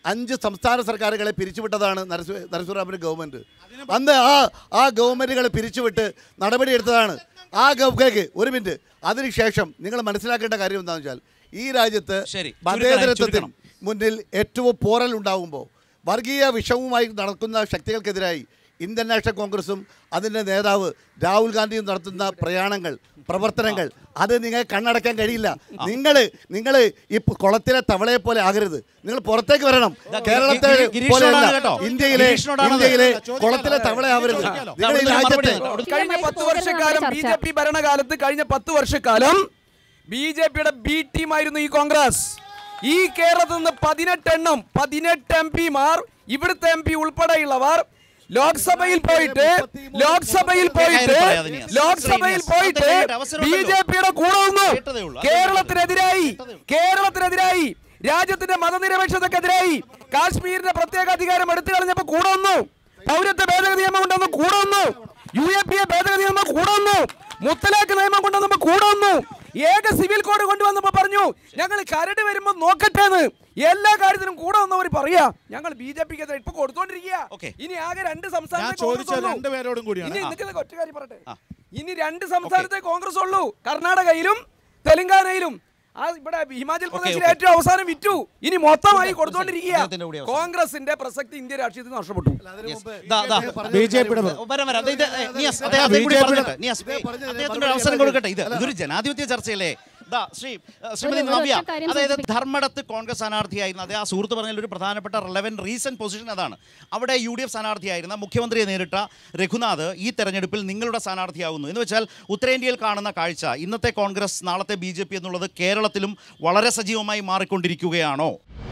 അഞ്ച് സംസ്ഥാന സർക്കാരുകളെ പിരിച്ചുവിട്ടതാണ് നരസിംഹ നരസിംഹറാമിൻ്റെ ഗവൺമെൻറ് അന്ന് ആ ആ ഗവൺമെൻറ്റുകളെ പിരിച്ചുവിട്ട് നടപടിയെടുത്തതാണ് ആ ഗവൺമെൻറ് ഒരു മിനിറ്റ് അതിനുശേഷം നിങ്ങൾ മനസ്സിലാക്കേണ്ട കാര്യം എന്താണെന്ന് വെച്ചാൽ ഈ രാജ്യത്ത് ശരി. മതേതരത്വത്തിന് ചുരുക്കണം. മുന്നിൽ ഏറ്റവും പോറൽ ഉണ്ടാകുമ്പോൾ വർഗീയ വിഷവുമായി നടക്കുന്ന ശക്തികൾക്കെതിരായി ഇന്ത്യൻ നാഷണൽ കോൺഗ്രസും അതിൻ്റെ നേതാവ് രാഹുൽ ഗാന്ധിയും നടത്തുന്ന പ്രയാണങ്ങൾ പ്രവർത്തനങ്ങൾ അത് നിങ്ങൾ കണ്ണടക്കാൻ കഴിയില്ല നിങ്ങൾ നിങ്ങൾ ഈ കുളത്തിലെ തവളയെ പോലെ ആകരുത് നിങ്ങൾ പുറത്തേക്ക് വരണം കേരളത്തെ ഗിരി- ഗിരീഷിനോടാണ് പോലെയല്ല കേട്ടോ. ഇന്ത്യയിലെ ഗിരീഷിനോടാണ് അത്. ഇന്ത്യയിലെ ചോദിക്കാലോ. കുളത്തിലെ തവളയാവരുത് ചോദിക്കാലോ. നിങ്ങൾ ഈ അവിടെ രാജ്യത്തെ മറുപടി കഴിഞ്ഞ സ്ഥിരമായി പത്ത് പോകരുതാണ് വർഷക്കാലം ചർച്ച. ബി ജെ പി ഭരണകാലത്ത് കഴിഞ്ഞ പത്ത് വർഷക്കാലം ബി ജെ പിയുടെ ബി ടീമായിരുന്നു ഈ കോൺഗ്രസ് ഈ കേരളത്തിൽ നിന്ന് പതിനെട്ടെണ്ണം പതിനെട്ട് എം പിമാർ ഇവിടുത്തെ എം പി ഉൾപ്പെടെയുള്ളവർ ലോക്സഭയിൽ പോയിട്ട് ലോക്സഭയിൽ പോയിട്ട് പറയാതെ നീ. ലോക്സഭയിൽ പോയിട്ട് അവസരം അവസരം ബി ഉണ്ടല്ലോ. ജെ പിയുടെ കൂടെ നിന്നു കേട്ടതേ ഉള്ളൂ. കേരളത്തിനെതിരായി കേരളത്തിനെതിരായി രാജ്യത്തിന്റെ മതനിരപേക്ഷതക്കെതിരായി കാശ്മീരിന്റെ പ്രത്യേക അധികാരം എടുത്തു കളഞ്ഞപ്പോ കൂടെ വന്നു പൗരത്വ ഭേദഗതി നിയമം കൊണ്ടുവന്ന് കൂടെ വന്നു യു എ പി എ ഭേദഗതി നിയമം കൂടെ വന്നു മുത്തലാഖ് നിയമം കൊണ്ടുവന്നപ്പോ കൂടെ വന്നു ഏക സിവിൽ കോഡ് കൊണ്ടുവന്നപ്പോ പറഞ്ഞു ഞങ്ങൾ കരട് വരുമ്പോ നോക്കട്ടേന്ന് എല്ലാ കാര്യത്തിനും കൂടെ വന്നവർ പറയാ ഞങ്ങൾ ബി ജെ പിക്ക് ഇപ്പൊ കൊടുത്തോണ്ടിരിക്കുക Okay. ഇനി ആകെ രണ്ട് ഞാൻ സംസ്ഥാനത്തെ ചോദിച്ച കോൺഗ്രസ് ഉള്ളൂ. രണ്ടുപേരോടും കൂടിയാണ് ഇനി ആ. നിൽക്കുന്ന ഒറ്റ കാര്യം പറയട്ടെ ഇനി രണ്ട് സംസ്ഥാനത്തെ കോൺഗ്രസ് ഉള്ളൂ കർണാടകയിലും തെലങ്കാനയിലും ആ ഇവിടെ ഹിമാചൽ പ്രദേശിൽ okay. ഏറ്റവും അവസാനം വിറ്റു ഇനി മൊത്തമായി കൊടുത്തോണ്ടിരിക്കുക അദ്ദേഹത്തിന്റെ കൂടി അവസാനം. കോൺഗ്രസിന്റെ പ്രസക്തി ഇന്ത്യ രാഷ്ട്രീയത്തിൽ നിന്ന് നഷ്ടപ്പെട്ടു Yes. ദാ, ദാ. ബി ജെ പിയുടെ വരാം വരാം ഇത് നിയാസ് അദ്ദേഹത്തെ കൂടി BJP പറഞ്ഞിട്ട് നിയാസ് ഇതേ പറഞ്ഞത് അദ്ദേഹത്തിന് ഒരു മറുപടി അവസരം അല്ല. കൊടുക്കട്ടെ ഇത് ഇതൊരു ജനാധിപത്യ ചർച്ചയല്ലേ ദാ ശ്രീ ഏഹ്, ശ്രീമതി ഒരു- ഒരു നവ്യ ഒറ്റ കാര്യം അതായത് സൂചിപ്പിക്കാം. ധർമ്മടത്ത് കോൺഗ്രസ് സ്ഥാനാർത്ഥിയായിരുന്ന അതേ ആ സുഹൃത്ത് പറഞ്ഞതിൽ ഒരു പ്രധാനപ്പെട്ട റെലവൻറ്റ് റീസൺ പൊസിഷൻ അതാണ് അവിടെ യു ഡി എഫ് സ്ഥാനാർത്ഥിയായിരുന്ന മുഖ്യമന്ത്രിയെ നേരിട്ട രഘുനാഥ് ഈ തെരഞ്ഞെടുപ്പിൽ നിങ്ങളുടെ സ്ഥാനാർത്ഥിയാകുന്നു എന്ന് വെച്ചാൽ ഉത്തരേന്ത്യയിൽ കാണുന്ന കാഴ്ച ഇന്നത്തെ കോൺഗ്രസ് നാളത്തെ ബി എന്നുള്ളത് കേരളത്തിലും വളരെ സജീവമായി മാറിക്കൊണ്ടിരിക്കുകയാണോ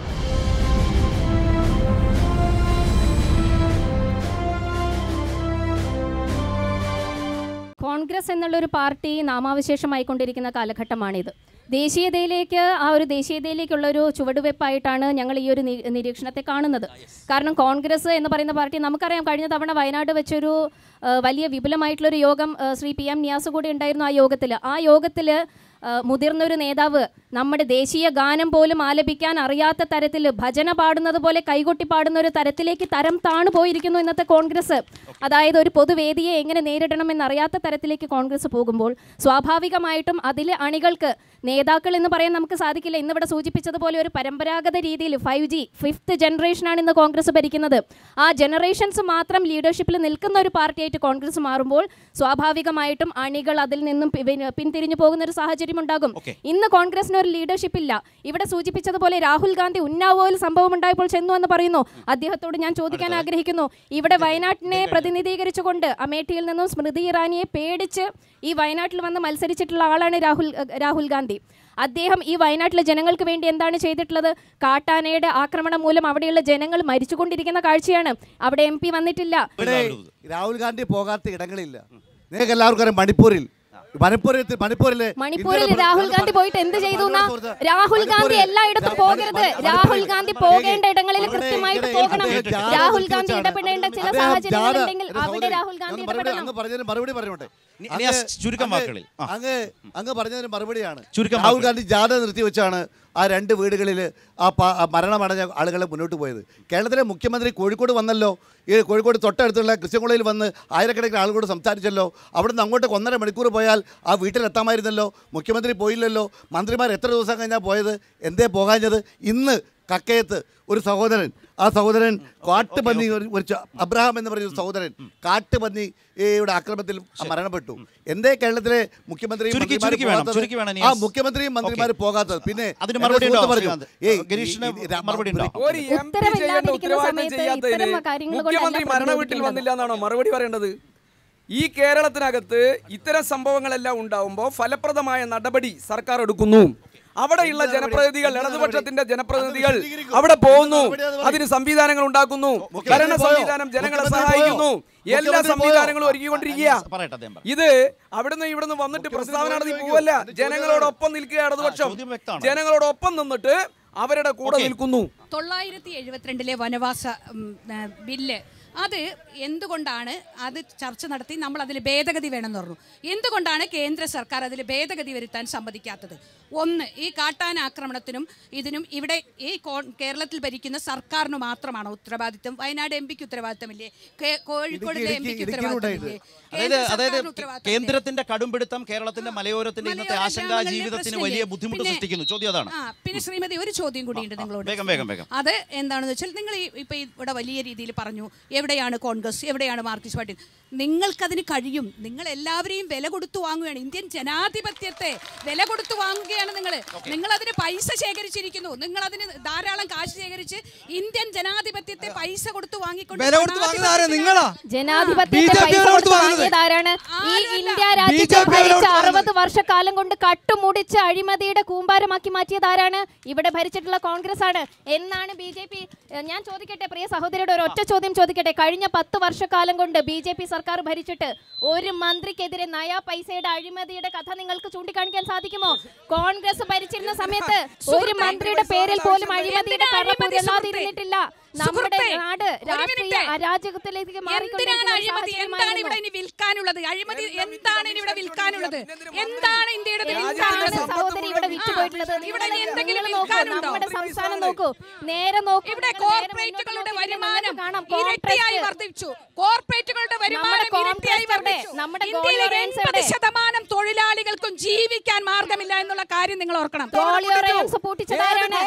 കോൺഗ്രസ് എന്നുള്ള ഒരു പാർട്ടി നാമാവശേഷമായിക്കൊണ്ടിരിക്കുന്ന കാലഘട്ടമാണിത് ദേശീയതയിലേക്ക് ആ ഒരു ദേശീയതയിലേക്കുള്ള ഒരു ചുവടുവെപ്പായിട്ടാണ് ഞങ്ങൾ ഈ ഒരു നി- നിരീക്ഷണത്തെ കാണുന്നത് കാരണം കോൺഗ്രസ് എന്ന് പറയുന്ന പാർട്ടി നമുക്കറിയാം കഴിഞ്ഞ തവണ വയനാട് വെച്ചൊരു ആ, വലിയ വിപുലമായിട്ടുള്ളൊരു യോഗം ആ, ശ്രീ പി എം നിയാസ് കൂടി ഉണ്ടായിരുന്നു ആ യോഗത്തിൽ ആ യോഗത്തിൽ മുതിർന്നൊരു നേതാവ് നമ്മുടെ ദേശീയ ഗാനം പോലും ആലപിക്കാൻ അറിയാത്ത തരത്തിൽ ഭജന പാടുന്നത് പോലെ കൈകൊട്ടി പാടുന്ന ഒരു തരത്തിലേക്ക് തരം താണു പോയിരിക്കുന്നു ഇന്നത്തെ കോൺഗ്രസ് അതായത് ഒരു പൊതുവേദിയെ എങ്ങനെ നേരിടണം എന്നറിയാത്ത തരത്തിലേക്ക് കോൺഗ്രസ് പോകുമ്പോൾ സ്വാഭാവികമായിട്ടും അതിലെ അണികൾക്ക് നേതാക്കൾ എന്ന് പറയാൻ നമുക്ക് സാധിക്കില്ല ഇന്നിവിടെ സൂചിപ്പിച്ചതുപോലെ ഒരു പരമ്പരാഗത രീതിയിൽ ഫൈവ് ജി ഫിഫ്ത്ത് ജനറേഷനാണ് ഇന്ന് കോൺഗ്രസ് ഭരിക്കുന്നത് ആ ജനറേഷൻസ് മാത്രം ലീഡർഷിപ്പിൽ നിൽക്കുന്ന ഒരു പാർട്ടിയായിട്ട് കോൺഗ്രസ് മാറുമ്പോൾ സ്വാഭാവികമായിട്ടും അണികൾ അതിൽ നിന്നും പി- പിൻ- പിന്തിരിഞ്ഞു പോകുന്ന ഒരു സാഹചര്യം ഉണ്ടാകും Okay. ഇന്ന് കോൺഗ്രസിന് ഒരു ലീഡർഷിപ്പ് ഇല്ല ഇവിടെ സൂചിപ്പിച്ചതുപോലെ രാഹുൽ ഗാന്ധി ഉന്നാവോയിൽ സംഭവം ഉണ്ടായപ്പോൾ ചെന്നു എന്ന് പറയുന്നു അദ്ദേഹത്തോട് ഞാൻ ചോദിക്കാൻ ആഗ്രഹിക്കുന്നു ഇവിടെ വയനാട്ടിനെ പ്രതിനിധീകരിച്ചുകൊണ്ട് അമേഠിയിൽ നിന്നും സ്മൃതി ഇറാനിയെ പേടിച്ച് ഈ വയനാട്ടിൽ വന്ന് മത്സരിച്ചിട്ടുള്ള ആളാണ് രാഹുൽ രാഹുൽ ഗാന്ധി അദ്ദേഹം ഈ വയനാട്ടിലെ ജനങ്ങൾക്ക് വേണ്ടി എന്താണ് ചെയ്തിട്ടുള്ളത് കാട്ടാനയുടെ ആക്രമണം മൂലം അവിടെയുള്ള ജനങ്ങൾ മരിച്ചുകൊണ്ടിരിക്കുന്ന കാഴ്ചയാണ് അവിടെ എം പി വന്നിട്ടില്ല ഇവിടെ രാഹുൽ ഗാന്ധി പോകാത്ത ഇടങ്ങളില്ല നിങ്ങൾക്ക് എല്ലാവർക്കും അറിയാം മണിപ്പൂരിൽ മണിപ്പൂരിൽ മണിപ്പൂരിലെ മണിപ്പൂരിൽ ഇന്ത്യയുടെ രാഹുൽ പ്രധാന- ഗാന്ധി പോയിട്ട് എന്ത് ചെയ്തു എന്നാ? സുഹൃത്ത്, രാഹുൽ ഗാന്ധി മണിപ്പൂരിൽ- എല്ലായിടത്തും മണി- പോകരുത് മണി- രാഹുൽ മണിപ്പൂരിൽ- ഗാന്ധി അവിടെ പോകേണ്ട ഇടങ്ങളിൽ അവിടെ കൃത്യമായിട്ട് ഇവിടെ പോകണം അദ്ദേഹം ജാഥ രാഹുൽ നിർത്തി ഗാന്ധി വെച്ചാണ്. ഇടപെടേണ്ട ചില അദ്ദേഹം സാഹചര്യങ്ങൾ ജാഥ- ഉണ്ടെങ്കിൽ ഒരു അവിടെ സഹോദരി, രാഹുൽ ഗാന്ധി ഞാൻ മറുപടി- ഇടപെടണം അങ്ങ് പറഞ്ഞതിന് മറുപടി പറഞ്ഞോട്ടെ നി- അങ്ങ് നിയാസ്, ചുരുക്കം അങ്ങ് വാക്കുകളിൽ. ആ. അങ്ങ് അങ്ങ് പറഞ്ഞതിന് മറുപടിയാണ് ചുരുക്കം രാഹുൽ വാക്കുകൾ. ഗാന്ധി ജാഥ നിർത്തി വെച്ചാണ് ആ രണ്ട് വീടുകളിൽ ആ പ- ആ മരണമടഞ്ഞ ആളുകളെ മുന്നോട്ട് പോയത് കേരളത്തിലെ മുഖ്യമന്ത്രി കോഴിക്കോട് വന്നല്ലോ ഈ കോഴിക്കോട് തൊട്ടടുത്തുള്ള ക്രിസ്ത്യൻകുളയിൽ വന്ന് ആയിരക്കണക്കിന് ആളുകളോട് സംസാരിച്ചല്ലോ അവിടുന്ന് അങ്ങോട്ട് ഒന്നര മണിക്കൂർ പോയാൽ ആ വീട്ടിലെത്താമായിരുന്നല്ലോ മുഖ്യമന്ത്രി പോയില്ലല്ലോ മന്ത്രിമാർ എത്ര ദിവസം കഴിഞ്ഞാൽ പോയത് എന്തേ പോകാഞ്ഞത് ഇന്ന് കക്കയത്ത് ഒരു സഹോദരൻ ആ സഹോദരൻ കാട്ടുപന്നി ഒരു ഒരു ച- അബ്രഹാം എന്ന് പറയുന്ന ഒരു സഹോദരൻ കാട്ടുപന്നിയുടെ ആക്രമണത്തിൽ മരണപ്പെട്ടു എന്തേ കേരളത്തിലെ മുഖ്യമന്ത്രിയും ചുരുക്കി- മന്ത്രിമാരും ചുരുക്കി വേണം, പോകാത്തത്? ചുരുക്കി വേണം, ആ നിയാസ്. മുഖ്യമന്ത്രിയും മന്ത്രിമാരും പോകാത്തത് പിന്നെ അതിന് എന്റെ മറുപടി സുഹൃത്ത് ഉണ്ടോ, പറഞ്ഞു, ശ്രീകാന്ത്? ഏയ് ഈ- ഗിരീഷിന് ഈ- ഈ- മറുപടി ഉണ്ടോ? ഒരു എം പി ചെയ്യേണ്ട ഉത്തരവില്ലാതിരിക്കുന്ന ഉത്തരവാദിത്തം സമയത്ത് ചെയ്യാത്തതിന് ഇത്തരം കാര്യങ്ങൾ കൊണ്ടല്ല മുഖ്യമന്ത്രി മരണവീട്ടിൽ വന്നില്ല എന്നാണോ മറുപടി പറയേണ്ടത് ഈ കേരളത്തിനകത്ത് ഇത്തരം സംഭവങ്ങളെല്ലാം ഉണ്ടാവുമ്പോൾ ഫലപ്രദമായ നടപടി സർക്കാർ എടുക്കുന്നു അവിടെയുള്ള ജനപ്രതിനിധികൾ ഇടതുപക്ഷത്തിന്റെ ജനപ്രതിനിധികൾ അവിടെ പോകുന്നു അതിന് സംവിധാനങ്ങൾ ഉണ്ടാക്കുന്നു ഭരണ സംവിധാനം ജനങ്ങളെ സഹായിക്കുന്നു എല്ലാ സംവിധാനങ്ങളും ഒരുക്കിക്കൊണ്ടിരിക്കുക പറയട്ടെ അദ്ദേഹം പറയട്ടെ. ഇത് അവിടുന്ന് ഇവിടുന്ന് വന്നിട്ട് പ്രസ്താവന നടത്തി പോവല്ല ജനങ്ങളോടൊപ്പം നിൽക്കുക ഇടതുപക്ഷം ചോദ്യം വ്യക്തമാണ്. ജനങ്ങളോടൊപ്പം നിന്നിട്ട് അവരുടെ കൂടെ നിൽക്കുന്നു തൊള്ളായിരത്തി എഴുപത്തിരണ്ടിലെ വനവാസ ഉം, ആ, ബില്ല് അത് എന്തുകൊണ്ടാണ് അത് ചർച്ച നടത്തി നമ്മൾ അതിൽ ഭേദഗതി വേണമെന്ന് പറഞ്ഞു എന്തുകൊണ്ടാണ് കേന്ദ്ര സർക്കാർ അതിൽ ഭേദഗതി വരുത്താൻ സമ്മതിക്കാത്തത് ഒന്ന് ഈ കാട്ടാന ആക്രമണത്തിനും ഇതിനും ഇവിടെ ഈ കോ- കേരളത്തിൽ ഭരിക്കുന്ന സർക്കാരിന് മാത്രമാണോ ഉത്തരവാദിത്വം വയനാട് എം പിക്ക് ഉത്തരവാദിത്തമില്ലേ കേ- കോഴിക്കോടിലെ എം പിക്ക് ഉത്തരവാദിത്തമില്ലേ അതായത് കേന്ദ്ര അതായത് സർക്കാരിന് ഉത്തരവാദിത്തമില്ലേ? കേന്ദ്രത്തിന്റെ കടുംപിടുത്തം കേരളത്തിന്റെ മലയോരത്തിന്റെ ഇന്നത്തെ മലയോര ആശങ്കാ ഗ്രാമങ്ങളിലെ ജീവിതത്തിന് പ്രശ്നമില്ലേ? വലിയ ബുദ്ധിമുട്ട് പിന്നെ- സൃഷ്ടിക്കുന്നു ചോദ്യം അതാണ് ആ പിന്നെ ശ്രീമതി ഒരു ചോദ്യം കൂടിയുണ്ട് നിങ്ങളോട് വേഗം, വേഗം, വേഗം. അത് എന്താണെന്ന് വെച്ചാൽ നിങ്ങൾ ഈ ഇപ്പൊ ഇവിടെ വലിയ രീതിയിൽ പറഞ്ഞു എവിടെയാണ് കോൺഗ്രസ് എവിടെയാണ് മാർക്സിസ്റ്റ് പാർട്ടി നിങ്ങൾക്കതിന് കഴിയും നിങ്ങൾ എല്ലാവരെയും വില കൊടുത്തു വാങ്ങുകയാണ് ഇന്ത്യൻ ജനാധിപത്യത്തെ വില കൊടുത്തു വാങ്ങുകയാണ് നിങ്ങൾ നിങ്ങൾ അതിന് പൈസ ശേഖരിച്ചിരിക്കുന്നു നിങ്ങൾ അതിന് ധാരാളം കാശ് ശേഖരിച്ച് ഇന്ത്യൻ ജനാധിപത്യത്തെ പൈസ കൊടുത്തു വാങ്ങിക്കൊണ്ട് വില കൊടുത്ത് വാങ്ങുന്നത് ആരാ? നിങ്ങളാ? ജനാധിപത്യത്തെ BJP പൈസ വില കൊടുത്ത് കൊടുത്ത് വാങ്ങുന്നത്. വാങ്ങിയതാരാണ് ഈ ഇന്ത്യ രാജ്യത്തെ BJP വില ഭരിച്ച കൊടുത്ത് അറുപത് വർഷക്കാലം കൊണ്ട് കട്ടുമുടിച്ച് അഴിമതിയുടെ കൂമ്പാരമാക്കി മാറ്റിയതാരാണ് ഇവിടെ ഭരിച്ചിട്ടുള്ള കോൺഗ്രസ് ആണ് എന്നാണ് ബി ജെ പി ഞാൻ ചോദിക്കട്ടെ പ്രിയ സഹോദരിയുടെ ഒരു ഒറ്റ ചോദ്യം ചോദിക്കട്ടെ കഴിഞ്ഞ പത്ത് വർഷക്കാലം കൊണ്ട് ബി ജെ പി സർക്കാർ ഭരിച്ചിട്ട് ഒരു മന്ത്രിക്കെതിരെ നയാ പൈസയുടെ അഴിമതിയുടെ കഥ നിങ്ങൾക്ക് ചൂണ്ടിക്കാണിക്കാൻ സാധിക്കുമോ കോൺഗ്രസ് ഭരിച്ചിരുന്ന സമയത്ത് ഒരു സുഹൃത്തേ, മന്ത്രിയുടെ പേരിൽ പോലും സന്തോഷം. അഴിമതിയുടെ എന്തിനാ അഴിമതി കറപ്പുരല്ലാതിരുന്നിട്ടില്ല നമ്മുടെ സുഹൃത്തേ, നാട് ഒരു രാഷ്ട്രീയ മിനിറ്റ്. അരാജകത്തിലേക്ക് എന്തിനാണ് മാറിക്കൊണ്ടിരിക്കുന്ന ഒരു അഴിമതി എന്താണ് ഇവിടെ സാഹചര്യമായിരുന്നു. ഇനി വിൽക്കാനുള്ളത് അഴിമതി എന്താണ് ഇനി ഇവിടെ വിൽക്കാനുള്ളത് എന്താണ് ഇന്ത്യയുടെ എന്താണ് വിൽക്കാനുള്ളത് സഹോദരി ഇവിടെ വിറ്റുപോയിട്ടുള്ളത് ഇവിടെ ഇനി നിങ്ങൾ എന്തെങ്കിലും നോക്കൂ, വിൽക്കാനുണ്ടോ? നമ്മുടെ സംസ്ഥാനം നോക്കൂ നേരെ നോക്കൂ ഇവിടെ നിങ്ങൾ നേരെ കോർപ്പറേറ്റുകളുടെ മുന്നോട്ട് വരുമാനം നോക്കിയാൽ കാണാം ഇരട്ടിയായി കോൺഗ്രസ് വർദ്ധിച്ചു കോർപ്പറേറ്റുകളുടെ വരുമാനം നമ്മുടെ ഇരട്ടിയായി കോൺഗ്രസ് വർദ്ധിച്ചു എവിടെ? നമ്മുടെ ഇന്ത്യയിലെ ഗോൾഡ് എൺപത് എവിടെ? ശതമാനം തൊഴിലാളികൾക്കും ജീവിക്കാൻ മാർഗമില്ല എന്നുള്ള കാര്യം നിങ്ങൾ ഓർക്കണം ഗോളിയോറൻസ് പൂട്ടിച്ചതാരാണ്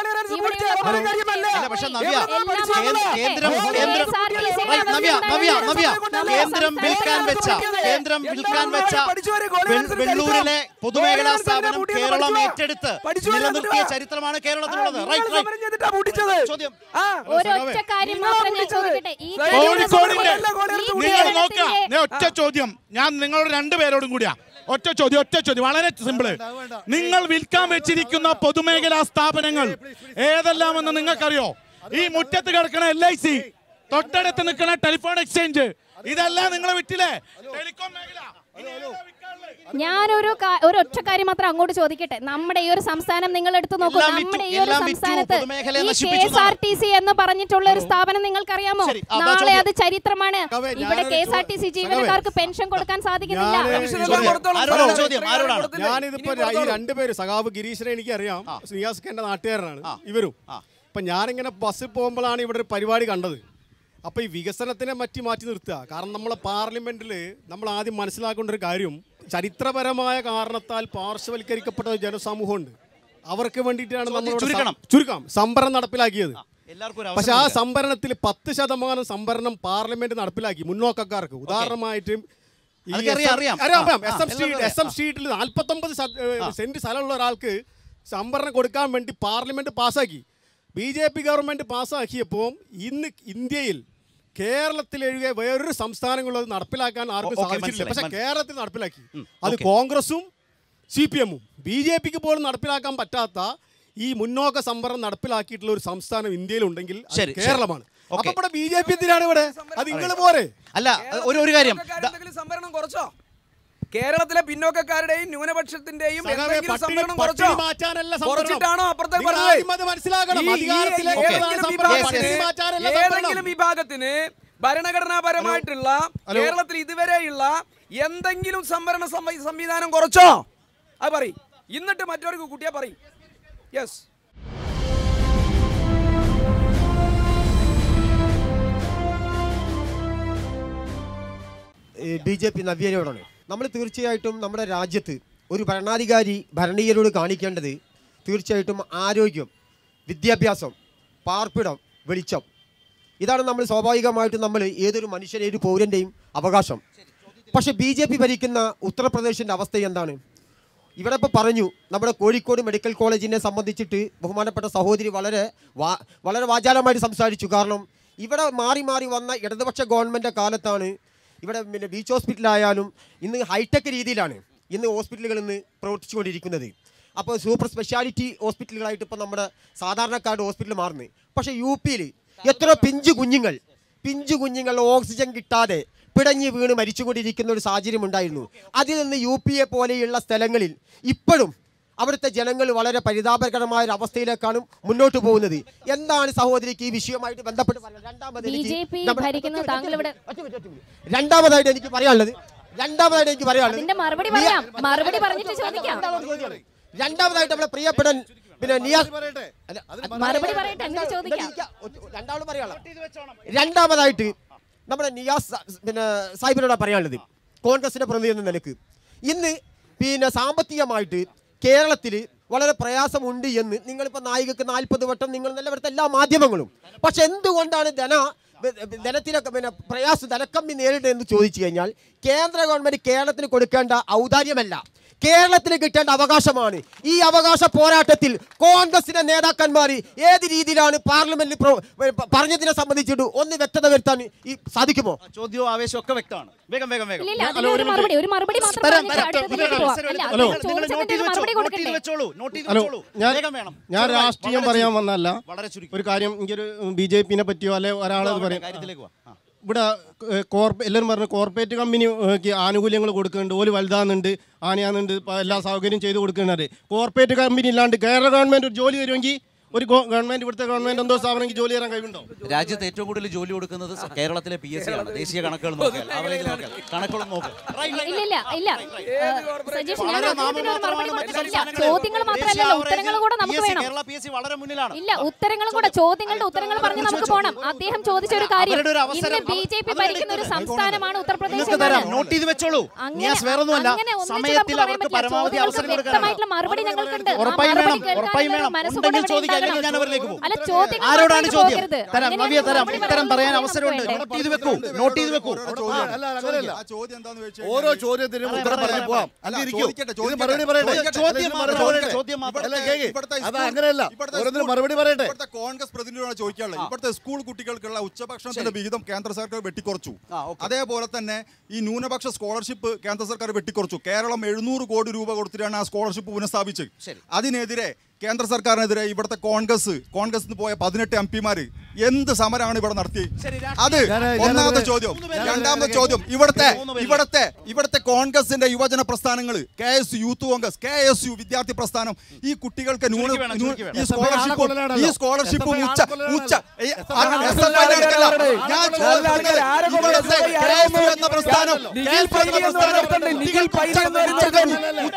അല്ല പക്ഷെ നവ്യ എല്ലാം കേന്ദ്ര- കേന്ദ്രം അവിടെ കേന്ദ്രം KSRTC റൈറ്റ്, നവ്യ നവ്യ നവ്യ നമ്മുടെ കേന്ദ്രം വിൽക്കാൻ വെച്ച കേന്ദ്രം വിൽക്കാൻ വെച്ച വെൾ- വെള്ളൂരിലെ പൊതുമേഖലാ സ്ഥാപനം കേരളം ഏറ്റെടുത്ത് നിലനിർത്തിയ ചരിത്രമാണ് കേരളത്തിലുള്ളത് റൈറ്റ് റൈറ്റ് ചോദ്യം ഒരൊറ്റ കാര്യം മാത്രം ഞാൻ ചോദിക്കട്ടെ ഈ കോഴിക്കോടിന്റെ ഈ നിങ്ങൾ നോക്കുക കേരളത്തിന്റെ- ഞാൻ ഒറ്റ ചോദ്യം ഞാൻ നിങ്ങളോട് രണ്ടുപേരോടും കൂടിയാ ഒറ്റ ചോദ്യം ഒറ്റ ചോദ്യം വളരെ സിമ്പിള് നിങ്ങൾ വിൽക്കാൻ വെച്ചിരിക്കുന്ന പൊതുമേഖലാ സ്ഥാപനങ്ങൾ ഏതെല്ലാമെന്ന് നിങ്ങൾക്കറിയോ ഈ മുറ്റത്ത് കിടക്കണ എൽ ഐ സി തൊട്ടടുത്ത് നിൽക്കുന്ന ടെലിഫോൺ എക്സ്ചേഞ്ച് ഇതെല്ലാം നിങ്ങൾ വിറ്റില്ലേ ടെലികോം മേഖല ഇനി ഏതാ വിൽക്കാനുള്ളത്? ഞാനൊരു കാ- ഒരു ഒറ്റ കാര്യം മാത്രം അങ്ങോട്ട് ചോദിക്കട്ടെ നമ്മുടെ ഈ ഒരു സംസ്ഥാനം നിങ്ങൾ എടുത്തു നോക്കൂ എല്ലാം വിറ്റു, നമ്മുടെ ഈ ഒരു എല്ലാം വിറ്റു, സംസ്ഥാനത്ത് പൊതുമേഖലയെ ഈ കെ നശിപ്പിച്ചു എസ് ആർ ടി സി എന്ന് പറഞ്ഞിട്ടുള്ള ഒരു സ്ഥാപനം നിങ്ങൾക്കറിയാമോ ശരി, അതാ നാളെ ചോദ്യം. അത് ചരിത്രമാണ് സഖാവേ, ഇവിടെ ഞാനൊരു K S R T C ചോ- ജീവനക്കാർക്ക് പെൻഷൻ കൊടുക്കാൻ സാധിക്കുന്നില്ല ഞാന് ചോദ്യം. ആരോടാണ് ചോദ്യം ആരോടാണ് ഞാനിതിപ്പോ ഈ രണ്ടുപേര് സഖാവ് ഗിരീഷിനെ എനിക്ക് അറിയാം നിയാസ് എന്റെ നാട്ടുകാരനാണ് ഇവരും അപ്പൊ ഞാനിങ്ങനെ ബസ്സിൽ പോകുമ്പോഴാണ് ഇവിടെ ഒരു പരിപാടി കണ്ടത് അപ്പൊ ഈ വികസനത്തിനെ മറ്റി മാറ്റി നിർത്തുക കാരണം നമ്മളെ പാർലമെന്റിൽ നമ്മൾ ആദ്യം മനസ്സിലാക്കേണ്ട ഒരു കാര്യം ചരിത്രപരമായ കാരണത്താൽ പാർശ്വവൽക്കരിക്കപ്പെട്ട ഒരു ജനസമൂഹമുണ്ട് അവർക്ക് വേണ്ടിയിട്ടാണ് നമ്മൾ ഇവിടെ ചുരുക്കണം. സം- ചുരുക്കാം സംഭരണം നടപ്പിലാക്കിയത് എല്ലാവർക്കും ഒരു പക്ഷെ ആ അവസരം കൊടുക്കുക. സംഭരണത്തിൽ പത്ത് ശതമാനം സംഭരണം പാർലമെന്റ് നടപ്പിലാക്കി മുന്നോക്കക്കാർക്ക് ഉദാഹരണമായിട്ട് ഈ അതൊക്കെ അറിയാം, അറിയാം. അറിയാം, ആ, അറിയാം. ആ, എസ് എം എല്ലാം സ്ട്രീറ്റ് അറിയാം. എസ് എം സ്ട്രീറ്റിൽ നാൽപ്പത്തൊമ്പത് സെന്റ് സ്ഥലമുള്ള ഒരാൾക്ക് സംഭരണം കൊടുക്കാൻ വേണ്ടി പാർലമെന്റ് പാസ്സാക്കി ബി ജെ പി ഗവൺമെന്റ് പാസ്സാക്കിയപ്പോൾ ഇന്ന് ഇന്ത്യയിൽ കേരളത്തിൽ ഒഴികെ വേറൊരു സംസ്ഥാനങ്ങളും അത് നടപ്പിലാക്കാൻ ആർക്കും ഓ, ഓക്കേ, സാധിച്ചിട്ടില്ല പക്ഷെ മനസ്സിലായി, കേരളത്തിൽ നടപ്പിലാക്കി അത് ഓക്കേ. കോൺഗ്രസും സി പി എമ്മും ബി ജെ പിക്ക് പോലും നടപ്പിലാക്കാൻ പറ്റാത്ത ഈ മുന്നോക്ക സംവരണം നടപ്പിലാക്കിയിട്ടുള്ള ഒരു സംസ്ഥാനം ഇന്ത്യയിലുണ്ടെങ്കിൽ അത് ശരി, ശരി. കേരളമാണ് ഓക്കേ. അപ്പൊ ഇവിടെ ബി ജെ പി എന്തിനാണ് ഇവിടെ അത് നിങ്ങൾ പോരെ അല്ല ഒരു ഒരു കാര്യം കേരളക്കാർ ദാ- എന്തെങ്കിലും സംവരണം കുറച്ചോ കേരളത്തിലെ പിന്നോക്കക്കാരുടെയും ന്യൂനപക്ഷത്തിന്റെയും സഖാവേ, എന്തെങ്കിലും പട്ടിണി- സംവരണം പട്ടിണി കുറച്ചോ മാറ്റാനല്ല സംവരണം. കുറച്ചിട്ടാണോ അപ്പുറത്തേക്ക് നിങ്ങൾ പറഞ്ഞത് ആദ്യം അത് മനസ്സിലാക്കണം. ഈ- ഈ അധികാരത്തിലേക്ക് ഏതെങ്കിലും ഏതാണ് സംവരണം? വിഭാഗത്തിന് പട്ടിണി മാറ്റാനല്ല സംവരണം. ഏതെങ്കിലും വിഭാഗത്തിന് ഭരണഘടനാപരമായിട്ടുള്ള കേരളത്തിൽ ഇതുവരെയുള്ള എന്തെങ്കിലും സംവരണ സംവി- സംവിധാനം കുറച്ചോ അത് പറയും എന്നിട്ട് മറ്റവർക്ക് കുട്ടിയെ പറയും യെസ് ബി ജെ പി നവ്യനോടാണ് നമ്മൾ തീർച്ചയായിട്ടും നമ്മുടെ രാജ്യത്ത് ഒരു ഭരണാധികാരി ഭരണീയരോട് കാണിക്കേണ്ടത് തീർച്ചയായിട്ടും ആരോഗ്യം വിദ്യാഭ്യാസം പാർപ്പിടം വെളിച്ചം ഇതാണ് നമ്മൾ സ്വാഭാവികമായിട്ടും നമ്മൾ ഏതൊരു മനുഷ്യനെ ഒരു പൗരൻ്റെയും അവകാശം പക്ഷേ ബി ജെ പി ഭരിക്കുന്ന ഉത്തർപ്രദേശിൻ്റെ അവസ്ഥ എന്താണ് ഇവിടെ ഇപ്പോൾ പറഞ്ഞു നമ്മുടെ കോഴിക്കോട് മെഡിക്കൽ കോളേജിനെ സംബന്ധിച്ചിട്ട് ബഹുമാനപ്പെട്ട സഹോദരി വളരെ വാ വളരെ വാചാലമായിട്ട് സംസാരിച്ചു കാരണം ഇവിടെ മാറി മാറി വന്ന ഇടതുപക്ഷ ഗവൺമെൻറ് കാലത്താണ് ഇവിടെ പിന്നെ ബീച്ച് ഹോസ്പിറ്റലായാലും ഇന്ന് ഹൈടെക് രീതിയിലാണ് ഇന്ന് ഹോസ്പിറ്റലുകൾ ഇന്ന് പ്രവർത്തിച്ചുകൊണ്ടിരിക്കുന്നത് അപ്പോൾ സൂപ്പർ സ്പെഷ്യാലിറ്റി ഹോസ്പിറ്റലുകളായിട്ട് ഇപ്പോൾ നമ്മുടെ സാധാരണക്കാരുടെ ഹോസ്പിറ്റൽ മാറുന്നത് പക്ഷേ യു പിയിൽ എത്ര പിഞ്ചു കുഞ്ഞുങ്ങൾ പിഞ്ചു കുഞ്ഞുങ്ങൾ ഓക്സിജൻ കിട്ടാതെ പിടഞ്ഞ് വീണ് മരിച്ചുകൊണ്ടിരിക്കുന്ന ഒരു സാഹചര്യം ഉണ്ടായിരുന്നു അതിൽ നിന്ന് യു പി എ പോലെയുള്ള സ്ഥലങ്ങളിൽ ഇപ്പോഴും അവിടുത്തെ ജനങ്ങൾ വളരെ പരിതാപകരമായ ഒരു അവസ്ഥയിലേക്കാണ് മുന്നോട്ട് പോകുന്നത് എന്താണ് സഹോദരിക്ക് ഈ വിഷയവുമായിട്ട് ബന്ധപ്പെട്ട് പറയുന്നത് രണ്ടാമത് ബി എനിക്ക് ജെ പി നമ്മുടെ- ഭരിക്കുന്ന താങ്കൾ ഇവിടെ രണ്ടാമതായിട്ട് എനിക്ക് പറയാനുള്ളത് രണ്ടാമതായിട്ട് എനിക്ക് പറയാനുള്ളത് അതിന്റെ മറുപടി പറയാം മറുപടി പറഞ്ഞിട്ട് ചോദിക്കാം രണ്ടാമതായിട്ട് നമ്മുടെ പ്രിയപ്പെട്ട പിന്നെ നിയാസ് അല്ല, മറുപടി പറയട്ടെ എന്നിട്ട് ചോദിക്കാം രണ്ടാമത് പറയാനുള്ളത് രണ്ടാമതായിട്ട് നമ്മുടെ നിയാസ് സ- പിന്നെ സാഹിബിനോട് പറയാനുള്ളത് കോൺഗ്രസിന്റെ പ്രതിനിധി എന്ന നിലക്ക് ഇന്ന് പിന്നെ സാമ്പത്തികമായിട്ട് കേരളത്തിൽ വളരെ പ്രയാസമുണ്ട് എന്ന് നിങ്ങളിപ്പോൾ നായികക്ക് നാൽപ്പത് വട്ടം നിങ്ങൾ നല്ല ഇവിടുത്തെ എല്ലാ മാധ്യമങ്ങളും പക്ഷെ എന്തുകൊണ്ടാണ് ധന ധനത്തിനൊക്കെ പിന്നെ പ്രയാസം ധനക്കമ്മി നേരിടുന്നത് എന്ന് ചോദിച്ചു കഴിഞ്ഞാൽ കേന്ദ്ര ഗവൺമെന്റ് കേരളത്തിന് കൊടുക്കേണ്ട ഔദാര്യമല്ല കേരളത്തിന് കിട്ടേണ്ട അവകാശമാണ് ഈ അവകാശ പോരാട്ടത്തിൽ കോൺഗ്രസിന്റെ നേതാക്കന്മാർ ഏത് രീതിയിലാണ് പാർലമെന്റിൽ പ്രോ- പ- പറഞ്ഞതിനെ സംബന്ധിച്ചിട്ട് ഒന്ന് വ്യക്തത വരുത്താൻ ഈ സാധിക്കുമോ ചോദ്യവും ആവേശവും ഒക്കെ വ്യക്തമാണ് വേഗം വേഗം വേഗം ഇല്ല, ഇല്ല, അതിന് ഒരു മറുപടി ഒരു മറുപടി മാത്രം തരാം, പറഞ്ഞിട്ട് തരാം. അടുത്തതിലേക്ക് ഹലോ. പോവാം. അല്ല, ഹലോ. അദ്ദേഹം നിങ്ങൾ നോട്ട് ചെയ്ത് ചോദിച്ചതിന് വെച്ചോ, മറുപടി നോട്ട് ചെയ്ത് കൊടുക്കണ്ടേ? വെച്ചോളൂ, നോട്ട് ചെയ്ത് ഹലോ വെച്ചോളൂ. ഞാൻ വേഗം വേണം. ഞാൻ ചെറുതായി, രാഷ്ട്രീയം വളരെ പറയാൻ ചുരുക്കി. വന്നല്ല വളരെ ചുരുക്കി. ഒരു കാര്യം എനിക്കൊരു ബി ജെ പിനെ പറ്റിയോ അല്ലെ ഒരാളത് ആവട്ടെ, പറയും കാര്യത്തിലേക്ക് പോവാം. ആ. ഇവിടെ കോർപ്പ എല്ലാവരും പറഞ്ഞു കോർപ്പറേറ്റ് കമ്പനിക്ക് ആനുകൂല്യങ്ങൾ കൊടുക്കുന്നുണ്ട് ഓല് വലുതാകുന്നുണ്ട് ആനയാകുന്നുണ്ട് ഇപ്പം എല്ലാ സൗകര്യം ചെയ്ത് കൊടുക്കുന്നുണ്ട് കോർപ്പറേറ്റ് കമ്പനി ഇല്ലാണ്ട് കേരള ഗവൺമെൻറ് ഒരു ജോലി തരുമെങ്കിൽ ഒരു ഗോ- ഗവൺമെൻറ് ഇവിടുത്തെ ഗവൺമെൻറ് എന്തോ സ്ഥാപനം ജോലി തരാൻ കഴിവുണ്ടോ രാജ്യത്ത് ഏറ്റവും കൂടുതൽ ജോലി കൊടുക്കുന്നത് സ- കേരളത്തിലെ പി എസ് സി ആണ് ദേശീയ കണക്കുകൾ നോക്കിയാൽ average നോക്കിയാൽ കണക്കുകളും നോക്ക് ഇല്ല ഇല്ല ഇല്ല ഏഹ്, സജീഷ് ഞാൻ വളരെ അദ്ദേഹത്തിന് ഒരു മറുപടി നാമമാത്രമാണ് കൊടുക്കുന്നില്ല മറ്റ് ചോദ്യങ്ങൾ മാത്രമല്ലല്ലോ ഉത്തരങ്ങൾ കൂടെ നമുക്ക് PSC, വേണം കേരള പി എസ് സി വളരെ മുന്നിലാണ് ഇല്ല ഉത്തരങ്ങളും കൂടെ ചോദ്യങ്ങളുടെ ഉത്തരങ്ങൾ പറഞ്ഞ് നമുക്ക് പോകണം അദ്ദേഹം ചോദിച്ച ഒരു കാര്യം അവരുടെ ഒരു അവസരം ഇന്ന് ബി ജെ പി ഭരിക്കുന്ന ഒരു സംസ്ഥാനമാണ് ഉത്തർപ്രദേശ് നിങ്ങൾക്ക് തരാം എന്നാണ്. നോട്ട് ചെയ്ത് വെച്ചോളൂ അങ്ങനെ- നിയാസ് വേറൊന്നുമല്ല അങ്ങനെ ഒന്നിച്ച് സമയത്തിൽ നമുക്ക് അവർക്ക് പറയാൻ പരമാവധി പറ്റില്ല. അവസരം ചോദ്യങ്ങൾക്ക് കൊടുക്കാനാണ് വ്യക്തമായിട്ടുള്ള മറുപടി ഞങ്ങൾക്കുണ്ട് ആ ഉറപ്പായും മറുപടി വേണം കേൾക്കാനുള്ള ഉറപ്പായും ഒരു വേണം മനസ്സും ഉണ്ടെങ്കിൽ കൂടെ ചോദിക്കാം ഉണ്ടാകണം. അല്ലെങ്കിൽ ഞാൻ അവരിലേക്ക് പോകും അല്ല ചോദ്യങ്ങൾ ആരോടാണ് മാത്രമായിട്ട് ചോദ്യം പോകരുത്. തരാം അങ്ങനെ നവ്യ തരാം മറുപടി ഉത്തരം വേണം. പറയാൻ നമുക്ക് അവസരമുണ്ട് വേണ്ടേ? നോട്ട് ചെയ്ത് വെക്കൂ നോട്ട് ചെയ്ത് വെക്കൂ അല്ല അങ്ങനെയല്ല ആ ചോദ്യം എന്താന്ന് വെച്ച് ഓരോ ചോദ്യത്തിനും ഉത്തരം പറഞ്ഞു പോവാം അല്ല, ഇത് ഇരിക്കൂ. ചോദിക്കട്ടെ, ഇത് ചോദിക്കട്ടെ. മറുപടി പറയട്ടെ ചോദിക്കട്ടെ. ചോദ്യം ഇതിന് മറുപടി മറുപടി പറയട്ടെ. ചോദ്യം മാത്രം. അല്ല, ഇവിടുത്തെ- കേക്ക്. ഇവിടുത്തെ അത് സ്കൂൾ- അങ്ങനെയല്ല ഇവിടുത്തെ ഓരോന്നിനും സ്കൂൾ- മറുപടി പറയട്ടെ ഇവിടുത്തെ കോൺഗ്രസ് പ്രതിനിധിയോട് ചോദിക്കാനുള്ളത് ഇവിടുത്തെ സ്കൂൾ കുട്ടികൾക്കുള്ള ഉച്ചഭക്ഷണത്തിന്റെ വിഹിതം കേന്ദ്ര സർക്കാർ വെട്ടിക്കുറച്ചു അതേപോലെ തന്നെ ഈ ന്യൂനപക്ഷ സ്കോളർഷിപ്പ് കേന്ദ്ര സർക്കാർ വെട്ടിക്കുറച്ചു കേരളം എഴുന്നൂറ് കോടി രൂപ കൊടുത്തിട്ടാണ് ആ സ്കോളർഷിപ്പ് പുനഃസ്ഥാപിച്ചത് അതിനെതിരെ കേന്ദ്ര സർക്കാരിനെതിരെ ഇവിടുത്തെ കോൺഗ്രസ് കോൺഗ്രസ് പോയ പതിനെട്ട് എം പിമാര് എന്ത് സമരമാണ് ഇവിടെ നടത്തിയത് അത് ഞാൻ- ഞാൻ- ഒന്നാമത്തെ ഞാൻ- ചോദ്യം ഞാൻ- രണ്ടാമത്തെ ഞാൻ- ചോദ്യം ഇവിടുത്തെ മൂന്ന് പേര്. ഇവിടുത്തെ ഇവിടുത്തെ കോൺഗ്രസിന്റെ യുവജന പ്രസ്ഥാനങ്ങൾ K S U youth Congress K S U വിദ്യാർത്ഥി പ്രസ്ഥാനം ഈ കുട്ടികൾക്ക് ന്യൂന ചുരുക്കി വേണം, ന്യൂ- ചുരുക്കി വേണം. ഈ എസ് എഫ് ഐ സ്കോളർഷിപ്പും ഈ ആളെ സ്കോളർഷിപ്പും കൊല്ലലാണ്. ഉച്ച ആളെ ഉച്ച ഈ- എസ് എഫ് ഐ അങ്ങനെ ആളെ എസ് എഫ് ഐ യുടെ അടുക്കല്ല. ഞാൻ ചോദിക്കുന്നത് ആരെ കൊല്ലലാണ്? ഇവിടുത്തെ കെ എസ് യു എന്ന പ്രസ്ഥാനം കെ എസ് യു എന്ന പ്രസ്ഥാനം കുട്ടികൾക്ക് ഉച്ചഭക്ഷണം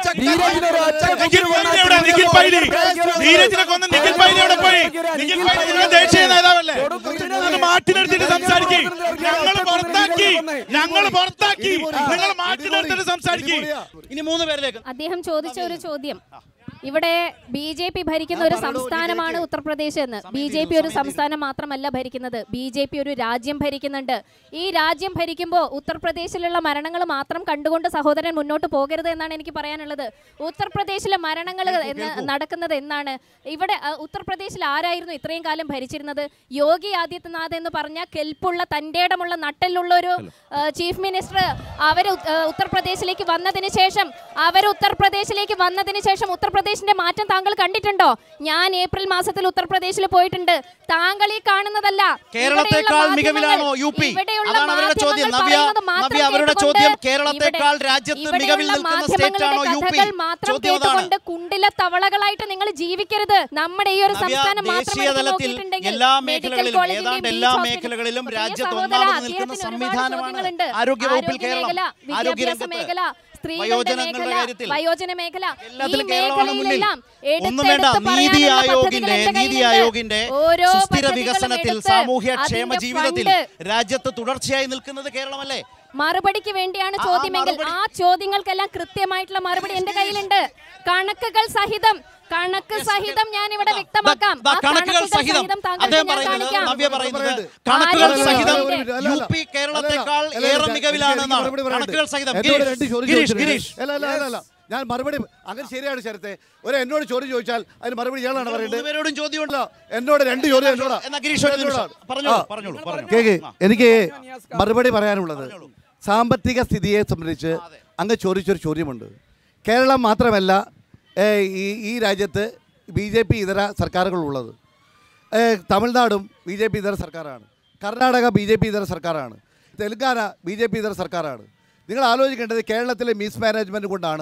നിഖിൽ പൈലി എവിടെ? നിഖിൽ പൈലി നീരജിനെ കൊന്ന നിഖിൽ പൈലി എവിടെ പോയി നിഖിൽ പൈലി നിങ്ങളുടെ ദേശീയ നേതാവല്ലേ അത് മാറ്റി നിർത്തിയിട്ട് സംസാരിക്കും ഞങ്ങൾ പുറത്താക്കി ഞങ്ങൾ പുറത്താക്കി നിങ്ങൾ മാറ്റി നിർത്തിയിട്ട് സംസാരിക്കും ഇനി മൂന്ന് പേരിലേക്ക് അദ്ദേഹം ചോദിച്ച ഒരു ചോദ്യം ഇവിടെ ബി ജെ പി ഭരിക്കുന്ന ഒരു സംസ്ഥാനമാണ് ഉത്തർപ്രദേശ് എന്ന് ബി ജെ പി ഒരു സംസ്ഥാനം മാത്രമല്ല ഭരിക്കുന്നത് ബി ജെ പി ഒരു രാജ്യം ഭരിക്കുന്നുണ്ട് ഈ രാജ്യം ഭരിക്കുമ്പോൾ ഉത്തർപ്രദേശിലുള്ള മരണങ്ങൾ മാത്രം കണ്ടുകൊണ്ട് സഹോദരൻ മുന്നോട്ട് പോകരുത് എന്നാണ് എനിക്ക് പറയാനുള്ളത് ഉത്തർപ്രദേശിലെ മരണങ്ങൾ എന്ന് നടക്കുന്നത് എന്നാണ് ഇവിടെ അഹ്, ഉത്തർപ്രദേശിൽ ആരായിരുന്നു ഇത്രയും കാലം ഭരിച്ചിരുന്നത് യോഗി ആദിത്യനാഥ് എന്ന് പറഞ്ഞ കെൽപ്പുള്ള തൻ്റെ ഇടമുള്ള നട്ടലുള്ള ഒരു ചീഫ് മിനിസ്റ്റർ അവർ ഉത്തർപ്രദേശിലേക്ക് വന്നതിന് ശേഷം അവർ ഉത്തർപ്രദേശിലേക്ക് വന്നതിന് ശേഷം ഉത്തർപ്രദേശിന്റെ മാറ്റം താങ്കൾ കണ്ടിട്ടുണ്ടോ ഞാൻ ഏപ്രിൽ മാസത്തിൽ ഉത്തർപ്രദേശിൽ പോയിട്ടുണ്ട് താങ്കൾ ഈ കാണുന്നതല്ല കേരളത്തെക്കാൾ ഇവിടെയുള്ള മികവിലാണോ യു പി ഇവിടെയുള്ള അതാണ് അവരുടെ ചോദ്യം മാധ്യമങ്ങൾ നവ്യ പറയുന്നത് മാത്രം നവ്യ അവരുടെ കേട്ടുകൊണ്ട് ചോദ്യം കേരളത്തെക്കാൾ ഇവിടെ- രാജ്യത്ത് ഇവിടെയുള്ള മികവിൽ നിൽക്കുന്ന സ്റ്റേറ്റ് ആണോ യു പി മാധ്യമങ്ങളുടെ കഥകൾ മാത്രം ചോദ്യം അതാണ് കേട്ടുകൊണ്ട് കുണ്ടിലെ തവളകളായിട്ട് നിങ്ങൾ ജീവിക്കരുത് നമ്മുടെ ഈ ഒരു നവ്യ, സംസ്ഥാനം മാത്രം ദേശീയ എടുത്ത് തലത്തിൽ നോക്കിയിട്ടുണ്ടെങ്കിൽ എല്ലാ മെഡിക്കൽ മേഖലകളിലും കോളേജിന്റെയും ഏതാണ്ട് ബീച്ച് എല്ലാ ഹോസ്പിറ്റൽ- മേഖലകളിലും പ്രിയ രാജ്യത്ത് സഹോദരാ, ഒന്നാമത് നിൽക്കുന്ന അദ്ദേഹത്തിന് ഒരുപാട് സംവിധാനമാണ് ചോദ്യങ്ങളുണ്ട്. ആരോഗ്യ വകുപ്പിൽ ആരോഗ്യ കേരളം മേഖല, ആരോഗ്യ വിദ്യാഭ്യാസ രംഗത്ത് മേഖല സ്ത്രീകളുടെ വയോജനങ്ങളുടെ മേഖല കാര്യത്തിൽ വയോജന മേഖല ഈ എല്ലാത്തിലും കേരളമാണ് മുന്നിൽ മേഖലയിലെല്ലാം ഒന്നും വേണ്ട എടുത്തെടുത്ത് നീതി പറയാനുള്ള ആയോഗിന്റെ പദ്ധതികൾ എൻ്റെ നീതി കയ്യിലുണ്ട്. ആയോഗിന്റെ ഓരോ സുസ്ഥിര പദ്ധതികളും വികസനത്തിൽ എടുത്ത് സാമൂഹ്യക്ഷേമ അതിന്റെ ജീവിതത്തിൽ ഫണ്ട് രാജ്യത്ത് തുടർച്ചയായി നിൽക്കുന്നത് കേരളമല്ലേ മറുപടിക്ക് വേണ്ടിയാണ് ആ, ആ ചോദ്യമെങ്കിൽ മറുപടി- ആ ചോദ്യങ്ങൾക്കെല്ലാം കൃത്യമായിട്ടുള്ള മറുപടി എന്റെ കയ്യിലുണ്ട് കണക്കുകൾ സഹിതം കണക്ക് സഹിതം ഞാൻ ഇവിടെ വ്യക്തമാക്കാം ദാ ആ കണക്കുകൾ സഹിതം താങ്കൾക്ക് അദ്ദേഹം ഞാൻ പറയുന്നത് കാണിക്കാം. നവ്യ പറയുന്നത് കണക്കുകൾ ആരോഗ്യ സഹിതം വകുപ്പിന്റെ- യു പി കേരളത്തെക്കാൾ അല്ല, അല്ല, ഏറെ ഞാൻ- മികവിലാണ് എനിക്ക് എന്നാണ് മറുപടി പറയട്ടെ. കണക്കുകൾ സഹിതം എന്നോട് രണ്ട് ഗിരീഷ്, ചോദ്യം ഗിരീഷ് ചോദിച്ചിട്ടുണ്ട്. ഗിരീഷ് അല്ല അല്ല അല്ല, അല്ല ഞാൻ മറുപടി അങ്ങനെ ശരിയാണ് ശരത്തെ ഒരു എന്നോട് ചോദ്യം ചോദിച്ചാൽ അതിന് മറുപടി ഇയാളാണ് പറയേണ്ടത് മൂന്നുപേരോടും ചോദ്യമുണ്ട് എന്നോട് രണ്ട് ചോദ്യം എന്നോടാ എന്നാ ഗിരീഷ് ഒരു നിമിഷം. എന്നോടാ. പറഞ്ഞോളൂ, ആ. പറഞ്ഞോളൂ, പറഞ്ഞോളൂ. കേക്ക് ആ. എനിക്ക് മറുപടി പറയാനുള്ളത് സാമ്പത്തിക സ്ഥിതിയെ സംബന്ധിച്ച് അങ്ങ് ചോദിച്ചൊരു ചോദ്യമുണ്ട് കേരളം മാത്രമല്ല ഏ, ഈ ഈ രാജ്യത്ത് ബി ജെ പി ഇതര സർക്കാരുകളുള്ളത് ഏ, തമിഴ്നാടും ബി ജെ പി ഇതര സർക്കാരാണ് കർണാടക ബി ജെ പി ഇതര സർക്കാരാണ് തെലങ്കാന ബി ജെ പി ഇതര സർക്കാരാണ് നിങ്ങൾ ആലോചിക്കേണ്ടത് കേരളത്തിലെ മിസ് മാനേജ്മെൻറ്റ് കൊണ്ടാണ്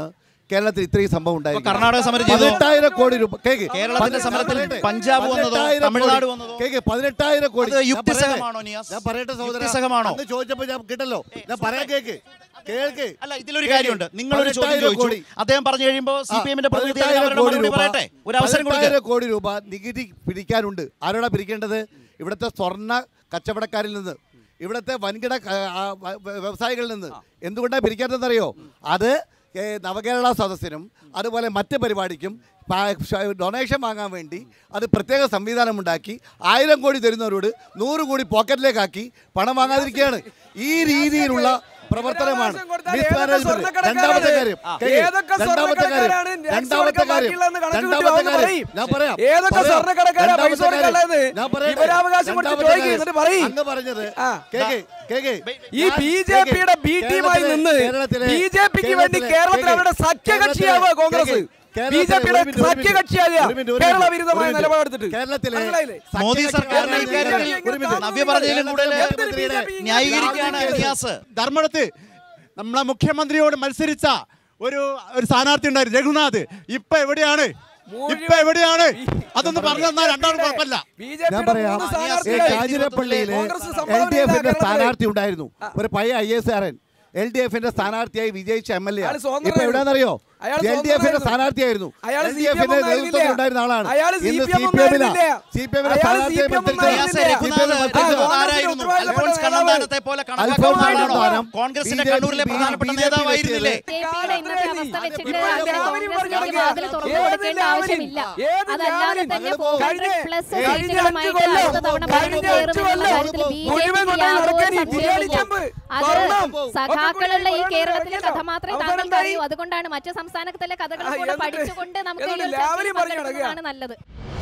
കേരളത്തിൽ ഇത്രയും സംഭവം ഉണ്ടായി കർണാടക സമരം ചെയ്തോ? പതിനെട്ടായിരം കോടി രൂപ കേക്ക് കേരളത്തിന്റെ സമരത്തിൽ പറയട്ടെ. പഞ്ചാബ് വന്നതോ, പതിനെട്ടായിരം തമിഴ്നാട് കോടി. വന്നതോ? കേക്ക് പതിനെട്ടായിരം കോടി അത് ഞാൻ യുക്തിസഹമാണോ, പറയട്ടെ. നിയാസ്? ഞാൻ പറയട്ടെ സഹോദരാ. യുക്തിസഹമാണോ? അന്ന് ചോദിച്ചപ്പോൾ ഞാൻ കിട്ടല്ലോ ഞാൻ പറയാൻ കേക്ക് കേൾക്ക് അല്ല ഇതിലൊരു കാര്യമുണ്ട് നിങ്ങളൊരു ചോദ്യം പതിനെട്ടായിരം ചോദിച്ചു കോടി. അദ്ദേഹം പറഞ്ഞു കഴിയുമ്പോൾ സി പി എമ്മിന്റെ പ്രതിനിധി പതിനെട്ടായിരം അവരുടെ കോടി മറുപടി രൂപ പറയട്ടെ ഒരു അവസരം കൊടുക്കുക പതിനെട്ടായിരം കോടി രൂപ നികുതി പിടിക്കാനുണ്ട് ആരോടാ പിരിക്കേണ്ടത് ഇവിടുത്തെ സ്വർണ്ണ കച്ചവടക്കാരിൽ നിന്ന് ഇവിടുത്തെ വൻകിട ആ, ആ, വ- വ്യവസായികളിൽ നിന്ന് എന്തുകൊണ്ടാണ് പിരിക്കാത്തതെന്നറിയോ അത് ഏ, നവകേരള സദസ്സിനും അതുപോലെ മറ്റ് പരിപാടിക്കും പാ- ഷ- ഡൊണേഷൻ വാങ്ങാൻ വേണ്ടി അത് പ്രത്യേക സംവിധാനം ഉണ്ടാക്കി ആയിരം കോടി തരുന്നവരോട് നൂറ് കോടി പോക്കറ്റിലേക്കാക്കി പണം വാങ്ങാതിരിക്കുകയാണ് ഈ രീതിയിലുള്ള പ്രവർത്തനമാണ് മിസ്മാനേജ്മെന്റ് രണ്ടാമത്തെ കാര്യം കേക്ക്. ഏതൊക്കെ രണ്ടാമത്തെ കാര്യം സ്വർണ്ണക്കടക്കാരാണ് ടാക്സ് രണ്ടാമത്തെ കൊടുക്കാൻ കാര്യം ബാക്കിയുള്ളതെന്ന് കണക്ക് കൂട്ടി രണ്ടാമത്തെ ഒന്ന് കാര്യം പറയും. ഞാൻ പറയാം ഏതൊക്കെ പറയാം. സ്വർണ്ണക്കടക്കാരാ പൈസ രണ്ടാമത്തെ കാര്യം. കൊടുക്കാനുള്ളത്? ഞാൻ പറയട്ടെ. വിവരാവകാശം കൊടുത്ത് രണ്ടാമത്തെ ചോദിക്ക്, കാര്യം. എന്നിട്ട് പറയ്. അങ്ങ് പറഞ്ഞത് ആ. കേക്ക് കേക്ക് ഈ ഞാൻ- ബി ജെ കേക്ക്. പിയുടെ ബി ടീമായി കേരളത്തിലെ- നിന്ന് കേരളത്തിലെ- ബി ജെ പിക്ക് വേണ്ടി കേരളത്തിലെ- കേരളത്തിൽ കേക്ക്. അവരുടെ സഖ്യകക്ഷിയാവുക കേരളത്തിലെ- കോൺഗ്രസ് കേക്ക്. ബി ജെ പിയുടെ കേരളത്തിലെ- ഒരു മിനിറ്റ്, ഒരു സഖ്യകക്ഷിയാകുക ഒരു മിനിറ്റ്, ഒരു കേരള മിനിറ്റ്, വിരുദ്ധമായ ഒരു മിനിറ്റ്. നിലപാടെടുത്തിട്ട് കേരളത്തിലെ മനസ്സിലായില്ലേ? മോദി സർക്കാരിനെ സഖ്യകക്ഷിയായ ഇക്കാര്യത്തിൽ ഒരു മിനിറ്റ്. നവ്യ പറഞ്ഞതിലും കൂടുതൽ എന്തൊരു BJP ന്യായീകരിക്കുകയാണ് നിയാസ് ധർമ്മടത്ത് നമ്മളെ മുഖ്യമന്ത്രിയോട് മത്സരിച്ച ഒരു ഒരു സ്ഥാനാർത്ഥി ഉണ്ടായിരുന്നു രഘുനാഥ് ഇപ്പൊ എവിടെയാണ് ഇപ്പൊ എവിടെയാണ് അതൊന്ന് പറഞ്ഞു തന്നാൽ രണ്ടാളും കുഴപ്പമില്ല ഞാൻ പറയാം ഈ കാഞ്ഞിരപ്പള്ളിയിലെ എൽ ഡി എഫിന്റെ സ്ഥാനാർത്ഥി ഉണ്ടായിരുന്നു ഒരു പഴയ I S R N L D എഫിന്റെ സ്ഥാനാർത്ഥിയായി വിജയിച്ച എം എൽ എ അയാള് സ്വതന്ത്രനായിരുന്നു. ഇപ്പൊ എവിടെയാണെന്നറിയോ അയാൾ എൽ ഡി എഫിന്റെ സ്വതന്ത്രനായിരുന്നു. സ്ഥാനാർത്ഥിയായിരുന്നു അയാൾ എൽ ഡി CPM എഫിന്റെ ഒന്നും നേതൃത്വത്തിൽ ആയിരുന്നില്ല. ഉണ്ടായിരുന്ന ആളാണ് അയാൾ ഇന്ന് CPM സി ഒന്നും പി എമ്മിലാണ് ആയിരുന്നില്ല. സി പി എമ്മിന്റെ അയാൾ സ്ഥാനാർത്ഥിയെ CPM ഒന്നും മത്സരിച്ച ആയിരുന്നില്ല. സി പി എമ്മിന്റെ മത്സരിച്ച ആരായിരുന്നു അൽഫോൺസ് കണ്ണന്താനത്തെ പോലെ കണക്കാക്കാവുന്നതാണോ കോൺഗ്രസിന്റെ കണ്ണൂരിലെ പ്രധാനപ്പെട്ട നേതാവായിരുന്നില്ലേ ബിജെപിയുടെ ഇന്നത്തെ അവസ്ഥ വെച്ചിട്ട് അങ്ങനെ കോൺഗ്രസിലേക്ക് വാതിൽ തുറന്നു കൊടുക്കേണ്ട ആവശ്യമില്ല അതല്ലാതെ തന്നെ ഫോർ ഹൺഡ്രഡ് പ്ലസ് സീറ്റുകളുമായിട്ട് അടുത്ത തവണ ഭരണം കയറുമെന്നുള്ള കാര്യത്തിൽ ബി ജെ പിക്ക് യാതൊരു സംശയവുമില്ല അത് സഖാക്കളുള്ള ഈ കേരളത്തിലെ കഥ മാത്രമേ താങ്കൾക്ക് അറിയൂ അതുകൊണ്ടാണ് മറ്റു സംസ്ഥാനത്തിലെ കഥകൾ കൂടെ പഠിച്ചുകൊണ്ട് നമുക്ക് ഈ ഒരു ചർച്ചയിൽ പങ്കെടുക്കുന്നതാണ് നല്ലത്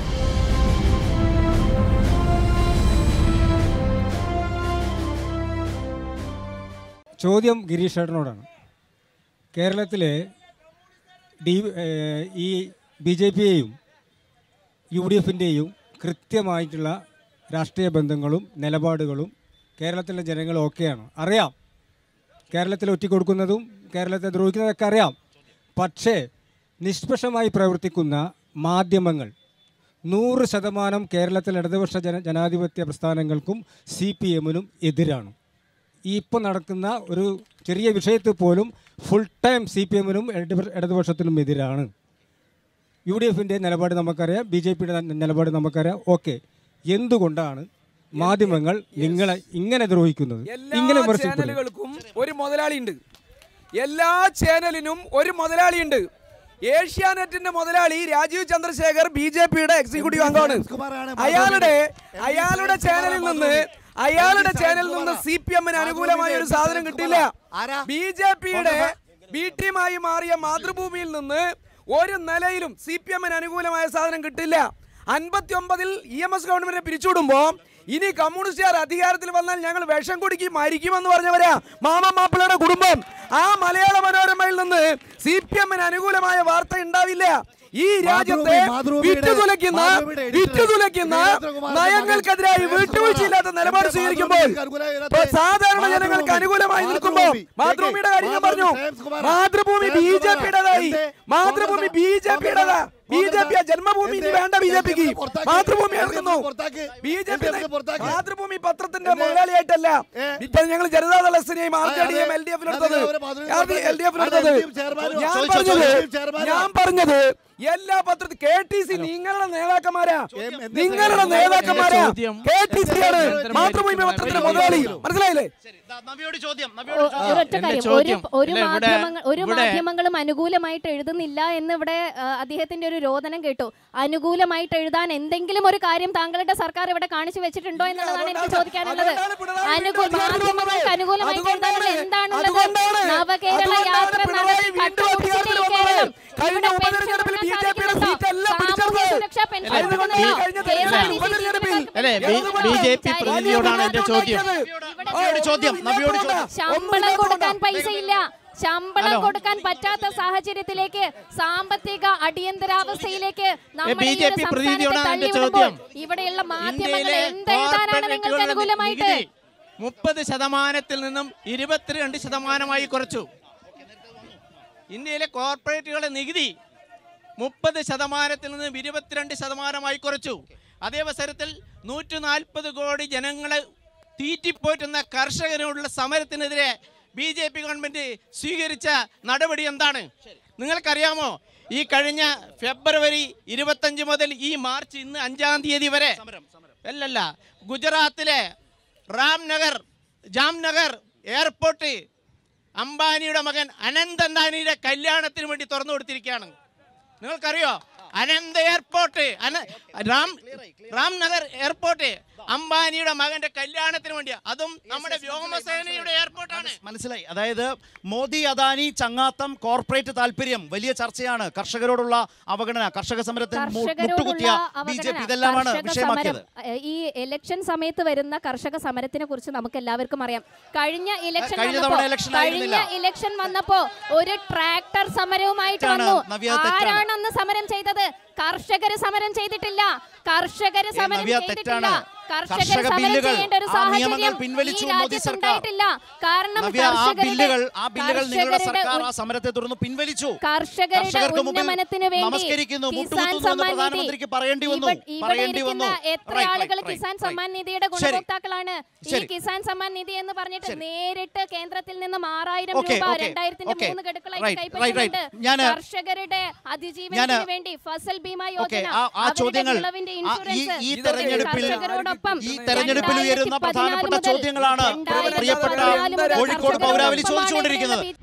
ചോദ്യം ഗിരീഷ് ഏട്ടനോടാണ് കേരളത്തിലെ ഡി ഏഹ് ഈ ബി ജെ പിയെയും യു ഡി എഫിൻ്റെയും കൃത്യമായിട്ടുള്ള രാഷ്ട്രീയ ബന്ധങ്ങളും നിലപാടുകളും കേരളത്തിലെ ജനങ്ങൾ ഓക്കെയാണ് അറിയാം കേരളത്തിൽ ഒറ്റിക്കൊടുക്കുന്നതും കേരളത്തെ ദ്രോഹിക്കുന്നതൊക്കെ അറിയാം പക്ഷേ നിഷ്പക്ഷമായി പ്രവർത്തിക്കുന്ന മാധ്യമങ്ങൾ നൂറ് ശതമാനം കേരളത്തിൽ ഇടതുപക്ഷ ജന ജനാധിപത്യ പ്രസ്ഥാനങ്ങൾക്കും സി പി എമ്മിനും എതിരാണ് ഈ ഇപ്പോൾ നടക്കുന്ന ഒരു ചെറിയ വിഷയത്തിൽ പോലും ഫുൾ ടൈം സി പി എമ്മിനും ഇടതുപക്ഷത്തിനും എതിരാണ് യു ഡി എഫിൻ്റെ നിലപാട് നമുക്കറിയാം ബി ജെ പിയുടെ നിലപാട് നമുക്കറിയാം ഓക്കെ എന്തുകൊണ്ടാണ് മാധ്യമങ്ങൾ നിങ്ങളെ ഇങ്ങനെ ദ്രോഹിക്കുന്നത് ഇങ്ങനെ എല്ലാ വിമർശിക്കപ്പെടുന്നത് ചാനലുകൾക്കും ഒരു മുതലാളിയുണ്ട് എല്ലാ ചാനലിനും ഒരു മുതലാളിയുണ്ട് ഏഷ്യാനെറ്റിന്റെ മുതലാളി രാജീവ് ചന്ദ്രശേഖർ ബി ജെ പിയുടെ എക്സിക്യൂട്ടീവ് അംഗമാണ് അയാളുടെ അയാളുടെ ചാനലിൽ നിന്ന് അയാളുടെ ചാനലിൽ നിന്ന് സി പി എമ്മിന് അനുകൂലമായ ഒരു സാധനം കിട്ടില്ല ബി ജെ പിയുടെ ബി ടീമായി മാറിയ മാതൃഭൂമിയിൽ നിന്ന് ഒരു നിലയിലും സി പി എമ്മിന് അനുകൂലമായ സാധനം കിട്ടില്ല അൻപത്തി ഒമ്പതിൽ ഇ എം എസ് ഗവൺമെന്റിനെ പിരിച്ചുവിടുമ്പോ ഇനി കമ്മ്യൂണിസ്റ്റുകാർ അധികാരത്തിൽ വന്നാൽ ഞങ്ങൾ വിഷം കുടിക്കും മരിക്കുമെന്ന് പറഞ്ഞവരാ മാമ മാപ്പിളയുടെ കുടുംബം ആ മലയാള മനോരമയിൽ നിന്ന് സി പി എമ്മിന് അനുകൂലമായ വാർത്ത ഉണ്ടാവില്ല ഈ രാജ്യത്തെ മാതൃഭൂമിയുടെ- വിറ്റുതുലയ്ക്കുന്ന മാതൃഭൂമിയുടെ editor വിറ്റുതുലയ്ക്കുന്ന വീരേന്ദ്രകുമാർ നയങ്ങൾക്കെതിരായി വിട്ടുവീഴ്ചയില്ലാത്ത നിലപാട് സ്വീകരിക്കുമ്പോൾ ഇപ്പൊ സാധാരണ ജനങ്ങൾക്ക് അനുകൂലമായി നിൽക്കുമ്പോൾ മാതൃഭൂമിയുടെ കാര്യം ഞാൻ പറഞ്ഞു മാതൃഭൂമി ബി ജെ പിയുടേതായി മാതൃഭൂമി ബി ജെ പിയുടേതാ ബി ജെ പി ജന്മഭൂമി ഇനി വേണ്ട ബി ജെ പിക്ക് മാതൃഭൂമി എടുക്കുന്നു ബി ജെ പി മാതൃഭൂമി പത്രത്തിന്റെ മുതലാളിയായിട്ടല്ല ഇപ്പൊ ഞങ്ങൾ ജനതാദൾ എസിനെയും ആർ ജെ ഡിയും എൽ ഡി എഫിലെടുത്തത് എൽ ഡി എഫിലെടുത്തത് ഞാൻ പറഞ്ഞത് ഞാൻ പറഞ്ഞത് എല്ലാ പത്രത്തിൽ കെ ടി സി നിങ്ങളുടെ നേതാക്കന്മാരാ നിങ്ങളുടെ നേതാക്കന്മാരാ കെ ടി സി ആണ് മാതൃഭൂമി പത്രത്തിന്റെ മുതലാളി മനസ്സിലായില്ലേ നവ്യോട് ചോദ്യം ഒരൊറ്റ കാര്യം ഒരു ഒരു മാധ്യമങ്ങൾ ഒരു മാധ്യമങ്ങളും അനുകൂലമായിട്ട് എഴുതുന്നില്ല എന്ന് ഇവിടെ ആ, അദ്ദേഹത്തിന്റെ ഒരു രോദനം കേട്ടു അനുകൂലമായിട്ട് എഴുതാൻ എന്തെങ്കിലും ഒരു കാര്യം താങ്കളുടെ സർക്കാർ ഇവിടെ കാണിച്ചു വെച്ചിട്ടുണ്ടോ എന്നുള്ളതാണ് എനിക്ക് ചോദിക്കാനുള്ളത് അനുകൂല മാധ്യമങ്ങൾക്ക് അനുകൂലമായിട്ട് എഴുതാനുള്ള എന്താണുള്ളത് നവകേരള യാത്ര നടത്തി കണ്ടുപിടിച്ചിട്ട് ഈ കേരളം ഇവിടെ പെൻഷൻ കൊടുക്കാൻ സാധിക്കുന്നുണ്ടോ സാമൂഹ്യ സുരക്ഷാ പെൻഷൻ കൊടുക്കുന്നുണ്ടോ K S R T C അല്ലേ ബി ജെ പി പ്രതിനിധിയോടാണ് എന്റെ ചോദ്യം നവ്യോട് ചോദ്യം നവ്യോട് ചോദ്യം ശമ്പളം കൊടുക്കാൻ പൈസ ഇല്ല ശമ്പളം കൊടുക്കാൻ പറ്റാത്ത സാഹചര്യത്തിലേക്ക് സാമ്പത്തിക അടിയന്തരാവസ്ഥയിലേക്ക് നമ്മൾ ഈ ബി.ജെ.പി. ഒരു സംസ്ഥാനത്തെ പ്രതിനിധിയോടാണ് എന്റെ തള്ളിവിടുമ്പോൾ ചോദ്യം. ഇവിടെയുള്ള മാധ്യമങ്ങൾ ഇന്ത്യയിലെ എന്തെഴുതാനാണ് നിങ്ങൾക്ക് കോർപ്പറേറ്റുകളുടെ അനുകൂലമായിട്ട് നികുതി മുപ്പത് ശതമാനത്തിൽ നിന്നും ഇരുപത്തിരണ്ട് ശതമാനമായി കുറച്ചു ഇന്ത്യയിലെ കോർപ്പറേറ്റുകളുടെ നികുതി മുപ്പത് ശതമാനത്തിൽ നിന്ന് ഇരുപത്തിരണ്ട് ശതമാനമായി കുറച്ചു അതേ അവസരത്തിൽ നൂറ്റി നാൽപ്പത് കോടി ജനങ്ങളെ തീറ്റിപ്പോറ്റുന്ന കർഷകരോടുള്ള സമരത്തിനെതിരെ ബി ജെ പി ഗവൺമെന്റ് സ്വീകരിച്ച നടപടി എന്താണ് നിങ്ങൾക്കറിയാമോ ഈ കഴിഞ്ഞ ഫെബ്രുവരി ഇരുപത്തഞ്ച് മുതൽ ഈ മാർച്ച് ഇന്ന് അഞ്ചാം തീയതി വരെ അല്ലല്ല ഗുജറാത്തിലെ റാംനഗർ ജാംനഗർ എയർപോർട്ട് അംബാനിയുടെ മകൻ അനന്ത് അംബാനിയുടെ കല്യാണത്തിന് വേണ്ടി തുറന്നു കൊടുത്തിരിക്കുകയാണ് നിങ്ങൾക്കറിയോ അനന്ത് എയർപോർട്ട് അന റാം റാംനഗർ എയർപോർട്ട് അംബാനിയുടെ മകന്റെ കല്യാണത്തിന് വേണ്ടി അതും നമ്മുടെ വ്യോമസേനയുടെ എയർപോർട്ടാണ് മനസ്സിലായി അതായത് മോദി അദാനി ചങ്ങാത്തം കോർപ്പറേറ്റ് താല്പര്യം വലിയ ചർച്ചയാണ് കർഷകരോടുള്ള അവഗണന കർഷക സമരത്തിൽ മു- മുട്ടുകുത്തിയ ബി ജെ പി ഇതെല്ലാമാണ് കർഷക വിഷയമാക്കിയത് സമരം, ഏഹ്, ഈ ഇലക്ഷൻ സമയത്ത് വരുന്ന കർഷക സമരത്തിനെ കുറിച്ച് നമുക്ക് എല്ലാവർക്കും അറിയാം കഴിഞ്ഞ ഇലക്ഷൻ കഴിഞ്ഞ വന്നപ്പോ- തവണ election കഴിഞ്ഞ ആയിരുന്നില്ല. ഇലക്ഷൻ വന്നപ്പോ ഒരു ട്രാക്ടർ സമരവുമായിട്ട് തെറ്റാണ്, വന്നു നവ്യ, തെറ്റാണ്. ആരാണ് അന്ന് സമരം ചെയ്തത് കർഷകര് സമരം ചെയ്തിട്ടില്ല കർഷകര് ഏ, സമരം നവ്യ, ചെയ്തിട്ടില്ല തെറ്റാണ്. കർഷകർ കർഷക സമരം ബില്ലുകൾ, ചെയ്യേണ്ട ഒരു ആ നിയമങ്ങൾ സാഹചര്യം പിൻവലിച്ചു ഈ മോദി രാജ്യത്ത് സർക്കാർ. ഉണ്ടായിട്ടില്ല കാരണം നവ്യ ആ കർഷകരുടെ- ബില്ലുകൾ ആ ബില്ലുകൾ നിങ്ങളുടെ കർഷകരുടെ സർക്കാർ ആ ഉൻ- സമരത്തെ തുടർന്ന് പിൻവലിച്ചു കർഷകരുടെ കർഷകർക്ക് മുമ്പിൽ ഉന്നമനത്തിന് വേണ്ടി നമസ്കരിക്കുന്നു കിസാൻ മുട്ടുകുത്തുന്നു എന്ന് സമ്മാൻ നിധി പ്രധാനമന്ത്രിക്ക് പറയേണ്ടി വന്നു ഇവ- ഇവിടെ പറയേണ്ടി ഇരിക്കുന്ന വന്നു എത്ര Right, right, ആളുകൾ right, കിസാൻ right. സമ്മാൻ നിധിയുടെ ശരി. ഗുണഭോക്താക്കളാണ് ഈ ശരി. കിസാൻ സമ്മാൻ നിധി എന്ന് പറഞ്ഞിട്ട് നേരിട്ട് കേന്ദ്രത്തിൽ നിന്നും ആറായിരം Okay, രൂപ okay, രണ്ടായിരത്തിന്റെ okay. മൂന്ന് ഗഡുക്കളായിട്ട് Right, right, കൈപ്പറ്റുന്നുണ്ട് right. ഞാന് കർഷകരുടെ അതിജീവനത്തിന് വേണ്ടി ഫസൽ ബീമ ഓക്കെ യോജന ആ ആ അവരുടെ ചോദ്യങ്ങൾ വിളവിന്റെ ആ, ഈ ഇൻഷുറൻസ് ഈ ഇതൊക്കെ തെരഞ്ഞെടുപ്പിൽ കർഷകരോടൊപ്പം ഈ തെരഞ്ഞെടുപ്പിൽ ഉയരുന്ന പ്രധാനപ്പെട്ട മുതൽ ചോദ്യങ്ങളാണ് രണ്ടായിരത്തി പ്രിയപ്പെട്ട പതിനാല് മുതൽ കോഴിക്കോട് പൗരാവലി കർഷകരോടൊപ്പമാണ് ചോദിച്ചുകൊണ്ടിരിക്കുന്നത് ഇവിടെയുള്ള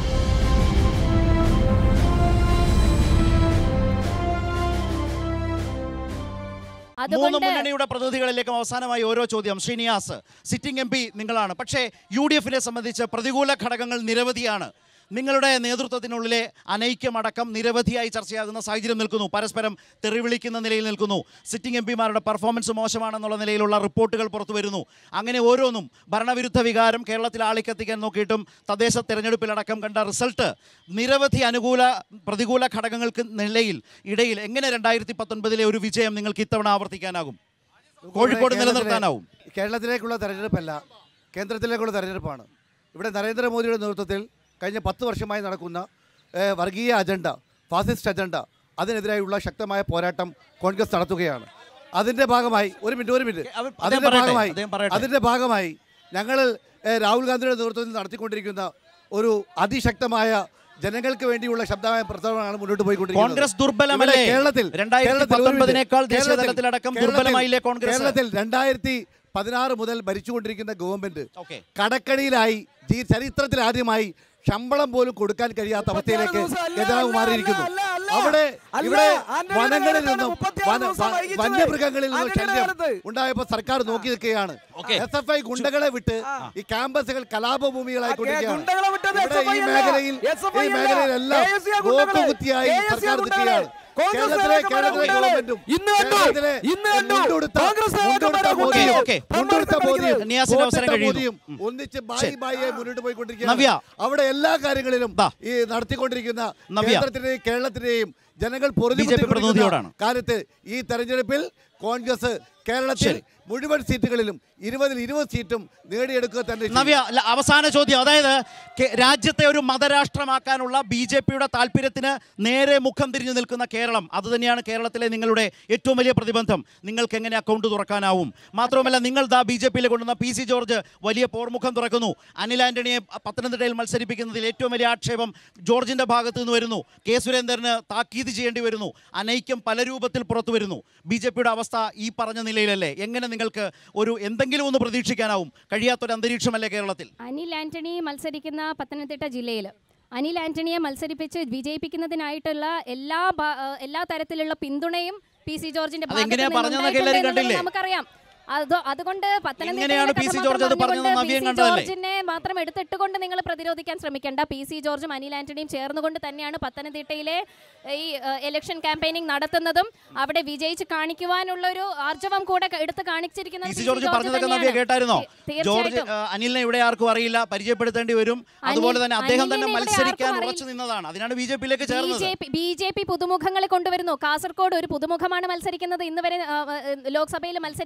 മൂന്ന് അതുകൊണ്ട് മുന്നണിയുടെ പ്രതിനിധികളിലേക്കും അവസാനമായി ഓരോ ചോദ്യം ശ്രീനിയാസ് സിറ്റിംഗ് എം പി നിങ്ങളാണ് പക്ഷേ യു ഡി എഫിനെ സംബന്ധിച്ച് പ്രതികൂല ഘടകങ്ങൾ നിരവധിയാണ് നിങ്ങളുടെ നേതൃത്വത്തിനുള്ളിലെ അനൈക്യമടക്കം നിരവധിയായി ചർച്ചയാകുന്ന സാഹചര്യം നിൽക്കുന്നു പരസ്പരം തെറിവിളിക്കുന്ന നിലയിൽ നിൽക്കുന്നു സിറ്റിംഗ് എം പിമാരുടെ പെർഫോമൻസ് മോശമാണെന്നുള്ള നിലയിലുള്ള റിപ്പോർട്ടുകൾ പുറത്തു വരുന്നു അങ്ങനെ ഓരോന്നും ഭരണവിരുദ്ധ വികാരം കേരളത്തിൽ ആളിക്കത്തിക്കാൻ നോക്കിയിട്ടും തദ്ദേശ തെരഞ്ഞെടുപ്പിലടക്കം കണ്ട റിസൾട്ട് നിരവധി അനുകൂല പ്രതികൂല ഘടകങ്ങൾക്ക് നിലയിൽ ഇടയിൽ എങ്ങനെ രണ്ടായിരത്തി പത്തൊൻപതിലെ ഒരു വിജയം നിങ്ങൾക്ക് ഇത്തവണ ആവർത്തിക്കാനാകും കോഴിക്കോട് കേരളത്തിലെ- നിലനിർത്താനാവും കേരളത്തിലേക്കുള്ള തെരഞ്ഞെടുപ്പല്ല കേന്ദ്രത്തിലേക്കുള്ള തെരഞ്ഞെടുപ്പാണ് ഇവിടെ നരേന്ദ്രമോദിയുടെ നേതൃത്വത്തിൽ കഴിഞ്ഞ പത്ത് വർഷമായി നടക്കുന്ന ഏഹ്, വർഗീയ അജണ്ട ഫാസിസ്റ്റ് അജണ്ട അതിനെതിരായുള്ള ശക്തമായ പോരാട്ടം കോൺഗ്രസ് നടത്തുകയാണ് അതിൻ്റെ ഭാഗമായി ഒരു മിനിറ്റ് ഒരു മിനിറ്റ് അതിൻ്റെ പറയട്ടെ, ഭാഗമായി അദ്ദേഹം പറയട്ടെ. അതിൻ്റെ ഭാഗമായി ഞങ്ങൾ ഏഹ്, രാഹുൽ ഗാന്ധിയുടെ നേതൃത്വത്തിൽ നടത്തിക്കൊണ്ടിരിക്കുന്ന ഒരു അതിശക്തമായ ജനങ്ങൾക്ക് വേണ്ടിയുള്ള ശബ്ദമായ പ്രചരണമാണ് മുന്നോട്ട് പോയിക്കൊണ്ടിരിക്കുന്നത് കോൺഗ്രസ് ദുർബലമല്ലേ? ഇവിടെ കേരളത്തിൽ രണ്ടായിരത്തി കേരളത്തിൽ ഒരു മിനിറ്റ്. പത്തൊൻപതിനേക്കാൾ ദേശീയ കേരളത്തിൽ- തലത്തിലടക്കം കേരളത്തിൽ- ദുർബലമായില്ലേ കോൺഗ്രസ്? കേരളത്തിൽ രണ്ടായിരത്തി പതിനാറ് മുതൽ ഭരിച്ചുകൊണ്ടിരിക്കുന്ന ഗവൺമെന്റ് കടക്കണിയിലായി ഈ ചരിത്രത്തിൽ ആദ്യമായി ശമ്പളം പോലും കൊടുക്കാൻ കഴിയാത്ത അവസ്ഥയിലേക്ക് ഗതാഗതം മാറിയിരിക്കുന്നു അവിടെ ഇവിടെ വനങ്ങളിൽ നിന്നും വന- വ- വന്യമൃഗങ്ങളിൽ നിന്നും ശല്യം ഉണ്ടായപ്പോൾ സർക്കാർ നോക്കി നിൽക്കുകയാണ് എസ് എഫ് ഐ ഗുണ്ടകളെ വിട്ട് ഈ ക്യാമ്പസുകൾ കലാപഭൂമികളായി കൊണ്ടിരിക്കുകയാണ് ഗുണ്ടകളെ വിട്ടത് ഇവിടെ ഈ SFI അല്ല. മേഖലയിൽ SFI ഈ അല്ല. മേഖലയിലെല്ലാം KSC ആ ഗുണ്ടകള്. നോക്കുകുത്തിയായി KSC ആ സർക്കാർ ഗുണ്ടകള്. നിൽക്കുകയാണ് കോൺഗ്രസ് കേരളത്തിലെ നേതാക്കന്മാരെ കേരളത്തിലെ ഗുണ്ടകള്. ഗവൺമെന്റും ഇന്ന് കണ്ടു. കേരളത്തിലെ ഇന്ന് കണ്ടു. മുണ്ടുടുത്ത കോൺഗ്രസ് മുണ്ടുടുത്ത നേതാക്കന്മാരെ മോദിയും ഓക്കേ. മുണ്ടുടുത്ത മോദിയും നിയാസിന്റെ അവസരം കോട്ടിട്ട കഴിയുന്നു. മോദിയും ഒന്നിച്ച് ബായി ശരി. ബായിയെ മുന്നോട്ട് നവ്യ. പോയിക്കൊണ്ടിരിക്കുകയാണ് അവിടെ എല്ലാ കാര്യങ്ങളിലും ഈ നടത്തിക്കൊണ്ടിരിക്കുന്ന നവ്യ. കേന്ദ്രത്തിന്റെയും കേരളത്തിന്റെയും ജനങ്ങൾ ബി ജെ പി പൊറുതിമുട്ടിക്കൊണ്ടിരിക്കുന്ന പ്രതിനിധിയോടാണ്. കാലത്ത് ഈ തെരഞ്ഞെടുപ്പിൽ കോൺഗ്രസ് കേരളത്തിൽ ശരി. മുഴുവൻ സീറ്റുകളിലും ഇരുപതിൽ ഇരുപത് സീറ്റും നേടിയെടുക്കുക തന്നെ ചെയ്യും. നവ്യ ല- അവസാന ചോദ്യം അതായത് കെ- രാജ്യത്തെ ഒരു മതരാഷ്ട്രമാക്കാനുള്ള ബി ജെ പിയുടെ താല്പര്യത്തിന് നേരെ മുഖം തിരിഞ്ഞു നിൽക്കുന്ന കേരളം അതുതന്നെയാണ് കേരളത്തിലെ നിങ്ങളുടെ ഏറ്റവും വലിയ പ്രതിബന്ധം നിങ്ങൾക്ക് എങ്ങനെ അക്കൗണ്ട് തുറക്കാനാവും മാത്രവുമല്ല നിങ്ങൾ ദാ ബി ജെ പിയിൽ കൊണ്ടുവന്ന പി സി ജോർജ് വലിയ പോർമുഖം തുറക്കുന്നു അനിൽ ആന്റണിയെ പത്തനംതിട്ടയിൽ മത്സരിപ്പിക്കുന്നതിൽ ഏറ്റവും വലിയ ആക്ഷേപം ജോർജിന്റെ ഭാഗത്തു നിന്ന് വരുന്നു കെ സുരേന്ദ്രന് താക്കീത് ചെയ്യേണ്ടി വരുന്നു അനൈക്യം പല രൂപത്തിൽ പുറത്തു വരുന്നു ബി ജെ പിയുടെ അവസ്ഥ ഈ പറഞ്ഞ നിലയിലല്ലേ എങ്ങനെ നിങ്ങൾക്ക് ഒരു എന്തെങ്കിലും ഒന്ന് പ്രതീക്ഷിക്കാനാവും കഴിയാത്തൊരു അന്തരീക്ഷമല്ലേ കേരളത്തിൽ അനിൽ ആന്റണി മത്സരിക്കുന്ന പത്തനംതിട്ട ജില്ലയിൽ അനിൽ ആന്റണിയെ മത്സരിപ്പിച്ച് വിജയിപ്പിക്കുന്നതിനായിട്ടുള്ള എല്ലാ ഭാ- ഏഹ് എല്ലാ തരത്തിലുള്ള പിന്തുണയും പി സി ജോർജിന്റെ ഭാഗത്ത് അതെങ്ങനെയാ നിന്ന് പറഞ്ഞതെന്നൊക്കെ ഉണ്ടായിട്ടുണ്ട് എല്ലാവരും എന്നുള്ളത് കണ്ടില്ലേ? നമുക്കറിയാം അത് അതുകൊണ്ട് എങ്ങനെയാണ് പി സി ജോർജ് അത് പറഞ്ഞതെന്ന് നവ്യം കണ്ടതല്ലേ? ജോർജിനെ മാത്രം എടുത്തിട്ടുകൊണ്ട് നിങ്ങൾ പ്രതിരോധിക്കാൻ ശ്രമിക്കേണ്ട പി സി ജോർജും അനിൽ ആന്റണിയും ചേർന്നുകൊണ്ട് തന്നെയാണ് പത്തനംതിട്ടയിലെ ഈ ഇലക്ഷൻ ക്യാമ്പയിനിങ് നടത്തുന്നതും അവിടെ വിജയിച്ച് കാണിക്കുവാനുള്ള ഒരു ആർജവം കൂടെ എടുത്ത് കാണിച്ചിരിക്കുന്നത് പി സി ജോർജ് പറഞ്ഞതൊക്കെ നവ്യ കേട്ടായിരുന്നോ ജോർജ് ആ, അനിലിനെ ഇവിടെ ആർക്കും അറിയില്ല പരിചയപ്പെടുത്തേണ്ടി വരും അതുപോലെ തന്നെ അദ്ദേഹം തന്നെ അനിലിനെ ഇവിടെ മത്സരിക്കാൻ ആർക്കും ഉറച്ചു നിന്നതാണ് അതിനാണ് ബി ജെ പിയിലേക്ക് ചേർന്നത് ബി ജെ പി പുതുമുഖങ്ങളെ കൊണ്ടുവരുന്നു കാസർഗോഡ് ഒരു പുതുമുഖമാണ് മത്സരിക്കുന്നത് ഇന്ന് വരെ ആ, ആ, ലോക്സഭയിൽ മത്സരിക്കാത്തൊരു വ്യക്തി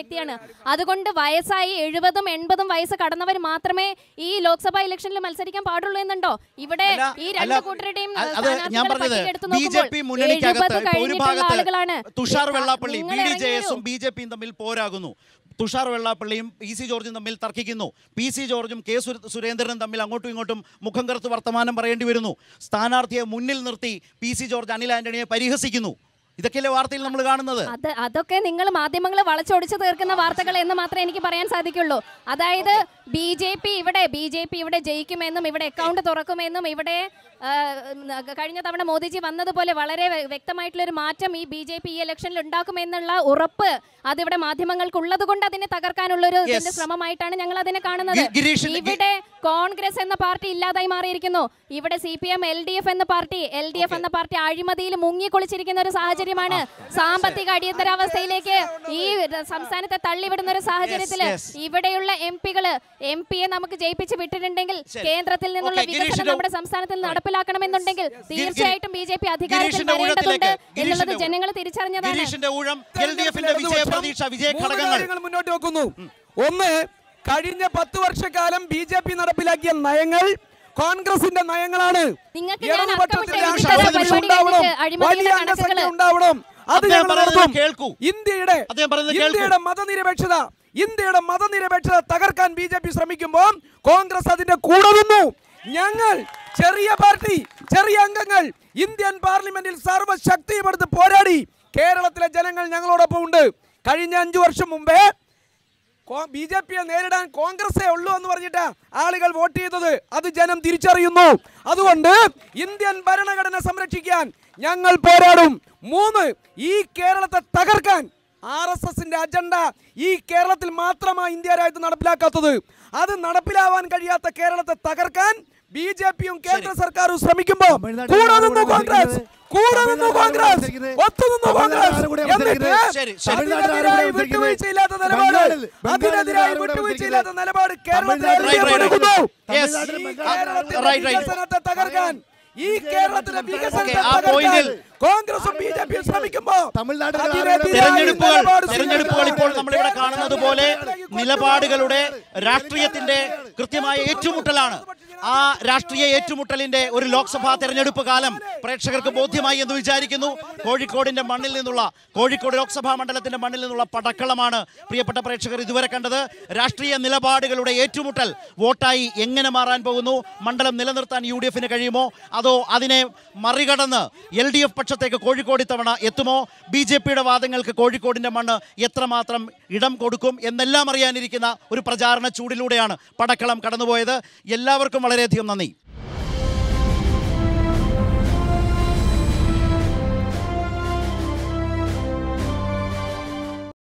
വ്യക്തിയാണ് അതുകൊണ്ട് വയസ്സായി എഴുപതും എൺപതും വയസ്സ് കടന്നവർ മാത്രമേ ഈ ലോക്സഭാ ഇലക്ഷനിൽ മത്സരിക്കാൻ പാടുള്ളൂ എന്നുണ്ടോ ഇവിടെ ഈ രണ്ട് അല്ല, കൂട്ടരുടെയും അത് അത് ഞാൻ സ്ഥാനാർത്ഥികളുടെ പറഞ്ഞത് പട്ടിക എടുത്ത് ബി ജെ പി നോക്കുമ്പോൾ മുന്നണിക്കകത്ത് 70 ഇപ്പൊ ഒരു കഴിഞ്ഞിട്ടുള്ള ആളുകളാണ് ഭാഗത്ത് തുഷാർ ഈ- വെള്ളാപ്പള്ളി നിങ്ങൾ ബി ഡി ഇറങ്ങി ജെ വരൂ. എസും ബി ജെ പിയും തമ്മിൽ പോരാകുന്നു തുഷാർ വെള്ളാപ്പള്ളിയും പി സി ജോർജും തമ്മിൽ തർക്കിക്കുന്നു പി സി ജോർജും കെ സുര- സുരേന്ദ്രനും തമ്മിൽ അങ്ങോട്ടും ഇങ്ങോട്ടും മുഖം കറുത്ത് വർത്തമാനം പറയേണ്ടി വരുന്നു സ്ഥാനാർത്ഥിയെ മുന്നിൽ നിർത്തി പി സി ജോർജ് അനിൽ ആന്റണിയെ പരിഹസിക്കുന്നു ഇതൊക്കെയല്ലേ വാർത്തയിൽ നമ്മൾ കാണുന്നത് അത് അതൊക്കെ നിങ്ങൾ മാധ്യമങ്ങൾ വളച്ചൊടിച്ചു തീർക്കുന്ന വാർത്തകൾ എന്ന് മാത്രമേ എനിക്ക് പറയാൻ സാധിക്കുള്ളൂ അതായത് ബി ജെ പി ഇവിടെ ബി ജെ പി ഇവിടെ ജയിക്കുമെന്നും ഇവിടെ അക്കൗണ്ട് തുറക്കുമെന്നും ഇവിടെ ആ, ഉം, കഴിഞ്ഞ തവണ മോദിജി വന്നതുപോലെ വളരെ വ്യ- വ്യക്തമായിട്ടുള്ള ഒരു മാറ്റം ഈ ബി ജെ പി ഈ ഇലക്ഷനിൽ ഉണ്ടാക്കുമെന്നുള്ള ഉറപ്പ് അതിവിടെ മാധ്യമങ്ങൾക്ക് ഉള്ളത് കൊണ്ട് അതിനെ തകർക്കാനുള്ള ഒരു ഇതിന്റെ ശ്രമമായിട്ടാണ് ഞങ്ങൾ അതിനെ കാണുന്നത് ഗി- ഗിരീഷിന് ഗി- ഇവിടെ കോൺഗ്രസ് എന്ന പാർട്ടി ഇല്ലാതായി മാറിയിരിക്കുന്നു ഇവിടെ C P M L D F എന്ന പാർട്ടി എൽ ഡി എഫ് എന്ന പാർട്ടി അഴിമതിയിൽ മുങ്ങിക്കുളിച്ചിരിക്കുന്ന ഒരു സാഹചര്യമാണ് സാമ്പത്തിക അടിയന്തരാവസ്ഥയിലേക്ക് ഈ സംസ്ഥാനത്തെ തള്ളിവിടുന്ന ഒരു സാഹചര്യത്തിൽ yes. ഇവിടെയുള്ള എം പികള് എം പിയെ നമുക്ക് ജയിപ്പിച്ച് വിട്ടിട്ടുണ്ടെങ്കിൽ കേന്ദ്രത്തിൽ നിന്നുള്ള Okay, വികസനം ഗിരീഷിന്റെ- നമ്മുടെ സംസ്ഥാനത്തിൽ നടപ്പിലാക്കണമെന്നുണ്ടെങ്കിൽ തീർച്ചയായിട്ടും ബി ജെ പി അധികാരത്തിൽ ഗിരീഷിന്റെ വരേണ്ടതുണ്ട് ഊഴത്തിലേക്ക്, എന്നുള്ളത് ഗിരീഷിന്റെ ജനങ്ങൾ തിരിച്ചറിഞ്ഞതാണ് ഗിരീഷിന്റെ ഊഴം എൽ ഡി എഫിന്റെ വിജയ പ്രതീക്ഷ വിജയ മൂന്ന് ഘടകങ്ങൾ കാര്യങ്ങൾ മുന്നോട്ട് വെക്കുന്നു ഒന്ന് കഴിഞ്ഞ പത്ത് വർഷക്കാലം ബി ജെ പി നടപ്പിലാക്കിയ നയങ്ങൾ കോൺഗ്രസിന്റെ നയങ്ങളാണ് നിങ്ങൾക്ക് ഞാൻ ഇടതുപക്ഷത്തിന്റെ അക്കമിട്ട് രാഷ്ട്രീയ എഴുതി തരാം പരിപാടി ഉണ്ടാവണം പരിപാടി അഴിമതിയുടെ വലിയ അംഗസംഖ്യ കണക്കുകള്. ഉണ്ടാവണം അത് അദ്ദേഹം ഞങ്ങൾ പറയുന്നത് നടത്തും. കേൾക്കൂ. ഇന്ത്യയുടെ അദ്ദേഹം പറയുന്നത് കേൾക്കൂ. ഇന്ത്യയുടെ മതനിരപേക്ഷത ഇന്ത്യയുടെ മതനിരപേക്ഷത തകർക്കാൻ ബി ജെ പി ശ്രമിക്കുമ്പോൾ കോൺഗ്രസ് അതിന്റെ കൂടെ നിന്നു ഞങ്ങൾ ചെറിയ പാർട്ടി ചെറിയ അംഗങ്ങൾ ഇന്ത്യൻ പാർലമെന്റിൽ സർവ്വശക്തിയും എടുത്ത് പോരാടി കേരളത്തിലെ ജനങ്ങൾ ഞങ്ങളോടൊപ്പം ഉണ്ട് കഴിഞ്ഞ അഞ്ചു വർഷം മുമ്പേ ബി ജെ പിയെ നേരിടാൻ കോൺഗ്രസേ ഉള്ളൂ എന്ന് പറഞ്ഞിട്ട് ആളുകൾ വോട്ട് ചെയ്തത് അത് ജനം തിരിച്ചറിയുന്നു അതുകൊണ്ട് ഇന്ത്യൻ ഭരണഘടന സംരക്ഷിക്കാൻ ഞങ്ങൾ പോരാടും മൂന്ന് ഈ കേരളത്തെ തകർക്കാൻ ആർ എസ് എസിന്റെ അജണ്ട ഈ കേരളത്തിൽ മാത്രമാണ് ഇന്ത്യ രാജ്യത്ത് നടപ്പിലാക്കാത്തത് അത് നടപ്പിലാവാൻ കഴിയാത്ത കേരളത്തെ തകർക്കാൻ ബി ജെ പിയും കേന്ദ്ര സർക്കാരും ശ്രമിക്കുമ്പോ കൂടെ നിന്നു കോൺഗ്രസ് കൂടെ നിന്നു കോൺഗ്രസ് ഒത്തുനിന്നു കോൺഗ്രസ് എന്നിട്ട് ശരി, ശരി. അതിനെതിരായി വിട്ടുവീഴ്ചയില്ലാത്ത നിലപാട് അതിനെതിരായി വിട്ടുവീഴ്ചയില്ലാത്ത നിലപാട് കേരളത്തിൽ Right, right, right. എടുക്കുന്നു. Yes. ഈ കേരളത്തിന്റെ Right, right. വികസനത്തെ തകർക്കാൻ ഈ കേരളത്തിലെ വികസനത്തെ Okay, ആ തകർക്കാൻ പോയിന്റിൽ കോൺഗ്രസും ബി ജെ പിയും ശ്രമിക്കുമ്പോ അതിനെതിരായി തെരഞ്ഞെടുപ്പുകൾ നിലപാട് തെരഞ്ഞെടുപ്പുകൾ ഇപ്പോൾ സ്വീകരിക്കാൻ നമ്മളിവിടെ കാണുന്നത് പോലെ നിലപാടുകളുടെ രാഷ്ട്രീയത്തിന്റെ കൃത്യമായ ഏറ്റുമുട്ടലാണ് ആ രാഷ്ട്രീയ ഏറ്റുമുട്ടലിന്റെ ഒരു ലോക്സഭാ തെരഞ്ഞെടുപ്പ് കാലം പ്രേക്ഷകർക്ക് ബോധ്യമായി എന്ന് വിചാരിക്കുന്നു കോഴിക്കോടിന്റെ മണ്ണിൽ നിന്നുള്ള കോഴിക്കോട് ലോക്സഭാ മണ്ഡലത്തിന്റെ മണ്ണിൽ നിന്നുള്ള പടക്കളമാണ് പ്രിയപ്പെട്ട പ്രേക്ഷകർ ഇതുവരെ കണ്ടത് രാഷ്ട്രീയ നിലപാടുകളുടെ ഏറ്റുമുട്ടൽ വോട്ടായി എങ്ങനെ മാറാൻ പോകുന്നു മണ്ഡലം നിലനിർത്താൻ യു ഡി എഫിന് കഴിയുമോ അതോ അതിനെ മറികടന്ന് എൽ ഡി എഫ് പക്ഷത്തേക്ക് കോഴിക്കോട് ഇത്തവണ എത്തുമോ ബി ജെ പിയുടെ വാദങ്ങൾക്ക് കോഴിക്കോടിന്റെ മണ്ണ് എത്രമാത്രം ഇടം കൊടുക്കും എന്നെല്ലാം അറിയാനിരിക്കുന്ന ഒരു പ്രചാരണ ചൂടിലൂടെയാണ് പടക്കളം കടന്നുപോയത് എല്ലാവർക്കും വളരെയധികം നന്ദി